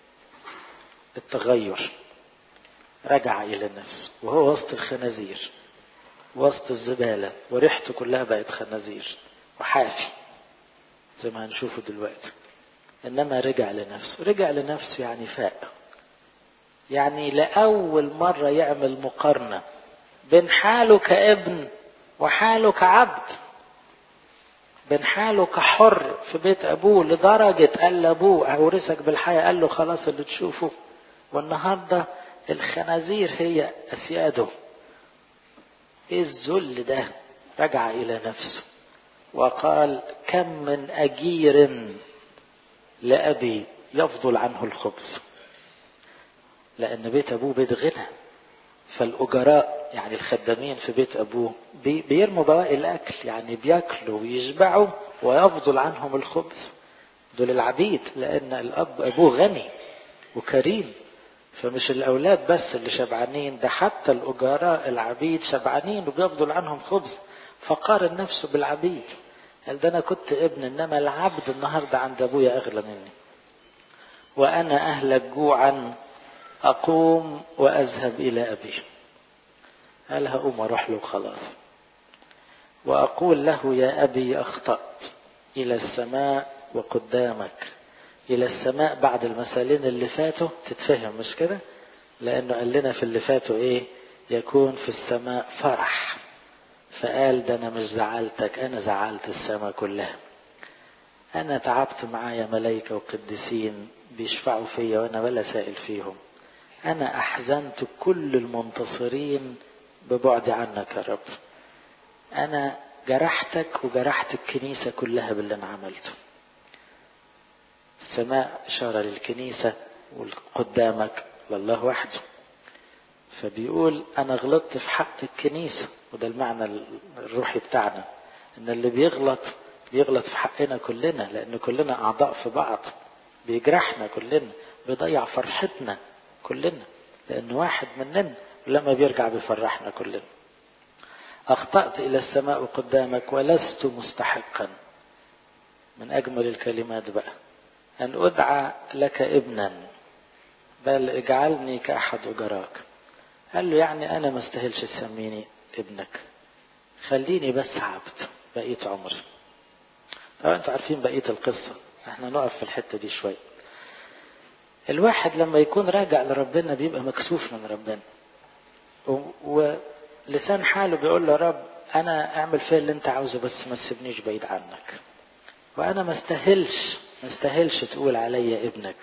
التغير رجع إلى نفسه وهو وسط الخنازير وسط الزبالة وريحته كلها بقت خنازير وحافي زي ما هنشوفه دلوقتي إنما رجع لنفسه رجع لنفسه يعني فاق يعني لأول مرة يعمل مقارنة بين حاله كابن وحاله كعبد بين حاله كحر في بيت أبوه لدرجة قال لأبوه أورثك بالحياة قال له خلاص اللي تشوفه والنهاردة الخنازير هي أسياده إيه الذل ده رجع إلى نفسه وقال كم من أجير لأبي يفضل عنه الخبز لأن بيت أبوه بيت غنى فالأجراء يعني الخدامين في بيت أبوه بيرموا بواقي الأكل يعني بياكلوا ويشبعوا ويفضل عنهم الخبز دول العبيد لأن الأب أبوه غني وكريم فمش الأولاد بس اللي شبعانين ده حتى الأجراء العبيد شبعانين وبيفضل عنهم خبز فقارن نفسه بالعبيد قال ده أنا كنت ابن إنما العبد النهاردة عند أبويا أغلى مني وأنا أهلك جوعا أقوم وأذهب إلى أبي قال هقوم أروح له خلاص وأقول له يا أبي أخطأت إلى السماء وقدامك إلى السماء بعد المثالين اللي فاتوا تتفهم مش كده لأنه قال لنا في اللي فاتوا إيه يكون في السماء فرح فقال ده أنا مش زعلتك أنا زعلت السماء كلها أنا تعبت معايا ملايكة وقديسين بيشفعوا فيا وأنا ولا سائل فيهم أنا أحزنت كل المنتصرين ببعد عنك يا رب أنا جرحتك وجرحت الكنيسة كلها باللي أنا عملته السماء إشارة للكنيسة وقدامك لله وحده فبيقول أنا غلطت في حق الكنيسة وده المعنى الروحي بتاعنا إن اللي بيغلط بيغلط في حقنا كلنا لأن كلنا أعضاء في بعض بيجرحنا كلنا بيضيع فرحتنا كلنا لأن واحد مننا ولما بيرجع بيفرحنا كلنا أخطأت إلى السماء قدامك ولست مستحقا من أجمل الكلمات بقى أن أدعى لك ابنا بل اجعلني كأحد أجراك قال له يعني أنا ما استاهلش تسميني ابنك خليني بس عبد بقيت عمري طبعا انتوا عارفين بقية القصة احنا نقف في الحتة دي شوية الواحد لما يكون راجع لربنا بيبقى مكسوف من ربنا ولسان حاله بيقول له يا رب انا اعمل فيا اللي انت عاوزه بس ما تسيبنيش بعيد عنك وانا ما استاهلش ما استاهلش تقول عليا ابنك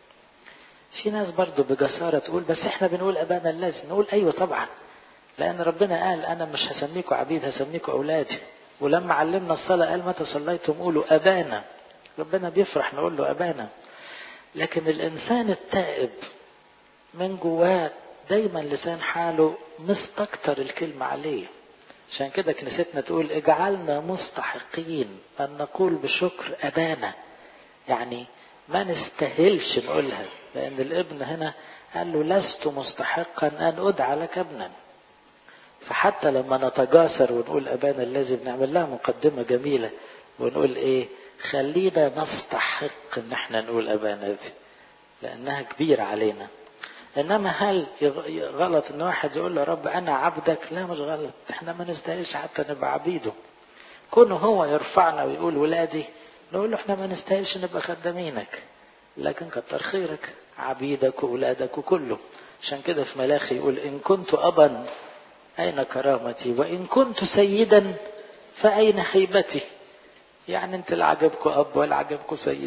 في ناس برضو بجسارة تقول بس احنا بنقول ابانا الذي نقول ايوه طبعا لان ربنا قال انا مش هسميكوا عبيد هسميكوا اولادي ولما علمنا الصلاة قال متى صليتم قولوا ابانا ربنا بيفرح نقول له ابانا لكن الانسان التائب من جواه دايما لسان حاله مستكتر الكلمة عليه عشان كده كنيستنا تقول اجعلنا مستحقين ان نقول بشكر ابانا يعني ما نستاهلش نقولها لان الابن هنا قال له لست مستحقا ان ادعى لك ابنا فحتى لما نتجاسر ونقول ابانا الذي بنعمل لها مقدمه جميله ونقول ايه خلينا نستحق ان احنا نقول ابانا دي لانها كبيره علينا انما هل غلط ان واحد يقول له يا رب انا عبدك لا مش غلط احنا ما نستاهلش حتى نبقى عبيده كونه هو يرفعنا ويقول ولادي نقول له احنا ما نستاهلش نبقى خدامينك لكن كتر خيرك عبيدك وولادك وكله عشان كده في ملاخي يقول ان كنت ابا اين كرامتي وان كنت سيدا فاين هيبتي يعني انت لا عجبكم اب ولا عجبكم سيد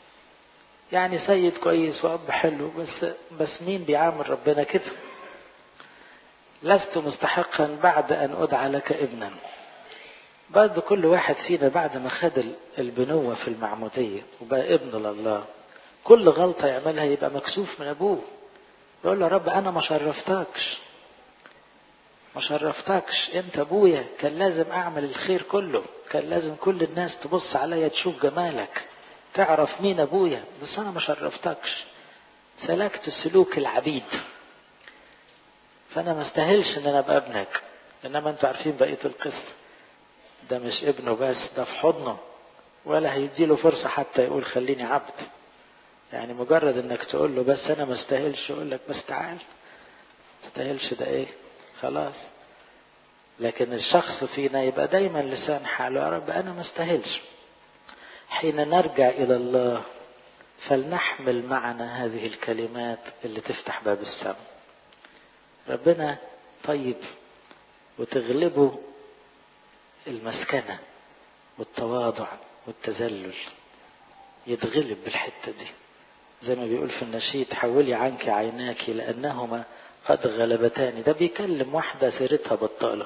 يعني سيد كويس واب حلو بس بس مين بيعامل ربنا كده لست مستحقا بعد ان ادعى لك ابنا برضه كل واحد فينا بعد ما خد البنوة في المعمودية وبقى ابن لله كل غلطة يعملها يبقى مكسوف من أبوه يقول له رب أنا ما شرفتكش ما شرفتكش أنت أبويا كان لازم أعمل الخير كله كان لازم كل الناس تبص عليا تشوف جمالك تعرف مين أبويا بس أنا ما شرفتكش سلكت سلوك العبيد فأنا ما استاهلش إن أنا أبقى ابنك إنما أنتوا عارفين بقية القصة ده مش ابنه بس ده في حضنه ولا هيديله فرصة حتى يقول خليني عبد يعني مجرد انك تقول له بس انا ما استاهلش يقول لك بس تعال ما استاهلش ده ايه خلاص لكن الشخص فينا يبقى دايما لسان حاله يا رب انا ما استاهلش حين نرجع الى الله فلنحمل معنا هذه الكلمات اللي تفتح باب السماء ربنا طيب وتغلبه المسكنة والتواضع والتذلل يتغلب بالحتة دي زي ما بيقول في النشيد حولي عنك عيناك لأنهما قد غلبتاني ده بيكلم واحدة سيرتها بطالة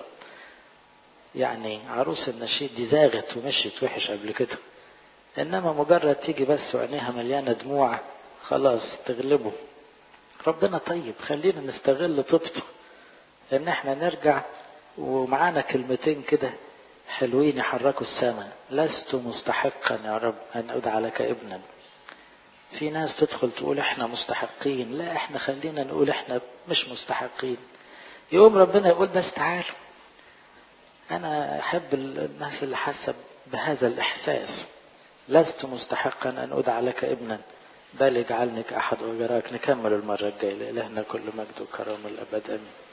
يعني عروس النشيد دي زاغت ومشيت وحش قبل كده إنما مجرد تيجي بس وعينيها مليانة دموع خلاص تغلبه ربنا طيب خلينا نستغل طيبته إن احنا نرجع ومعانا كلمتين كده حلوين يحركوا السماء لست مستحقا يا رب أن أدعى لك ابنا في ناس تدخل تقول احنا مستحقين لا احنا خلينا نقول احنا مش مستحقين يقوم ربنا يقول بس تعالوا انا احب الناس اللي حاسه بهذا الاحساس لست مستحقا ان ادعى لك ابنا بل اجعلني كاحد اجراك نكمل المره الجايه لالهنا كل مجد وكرم الابد امين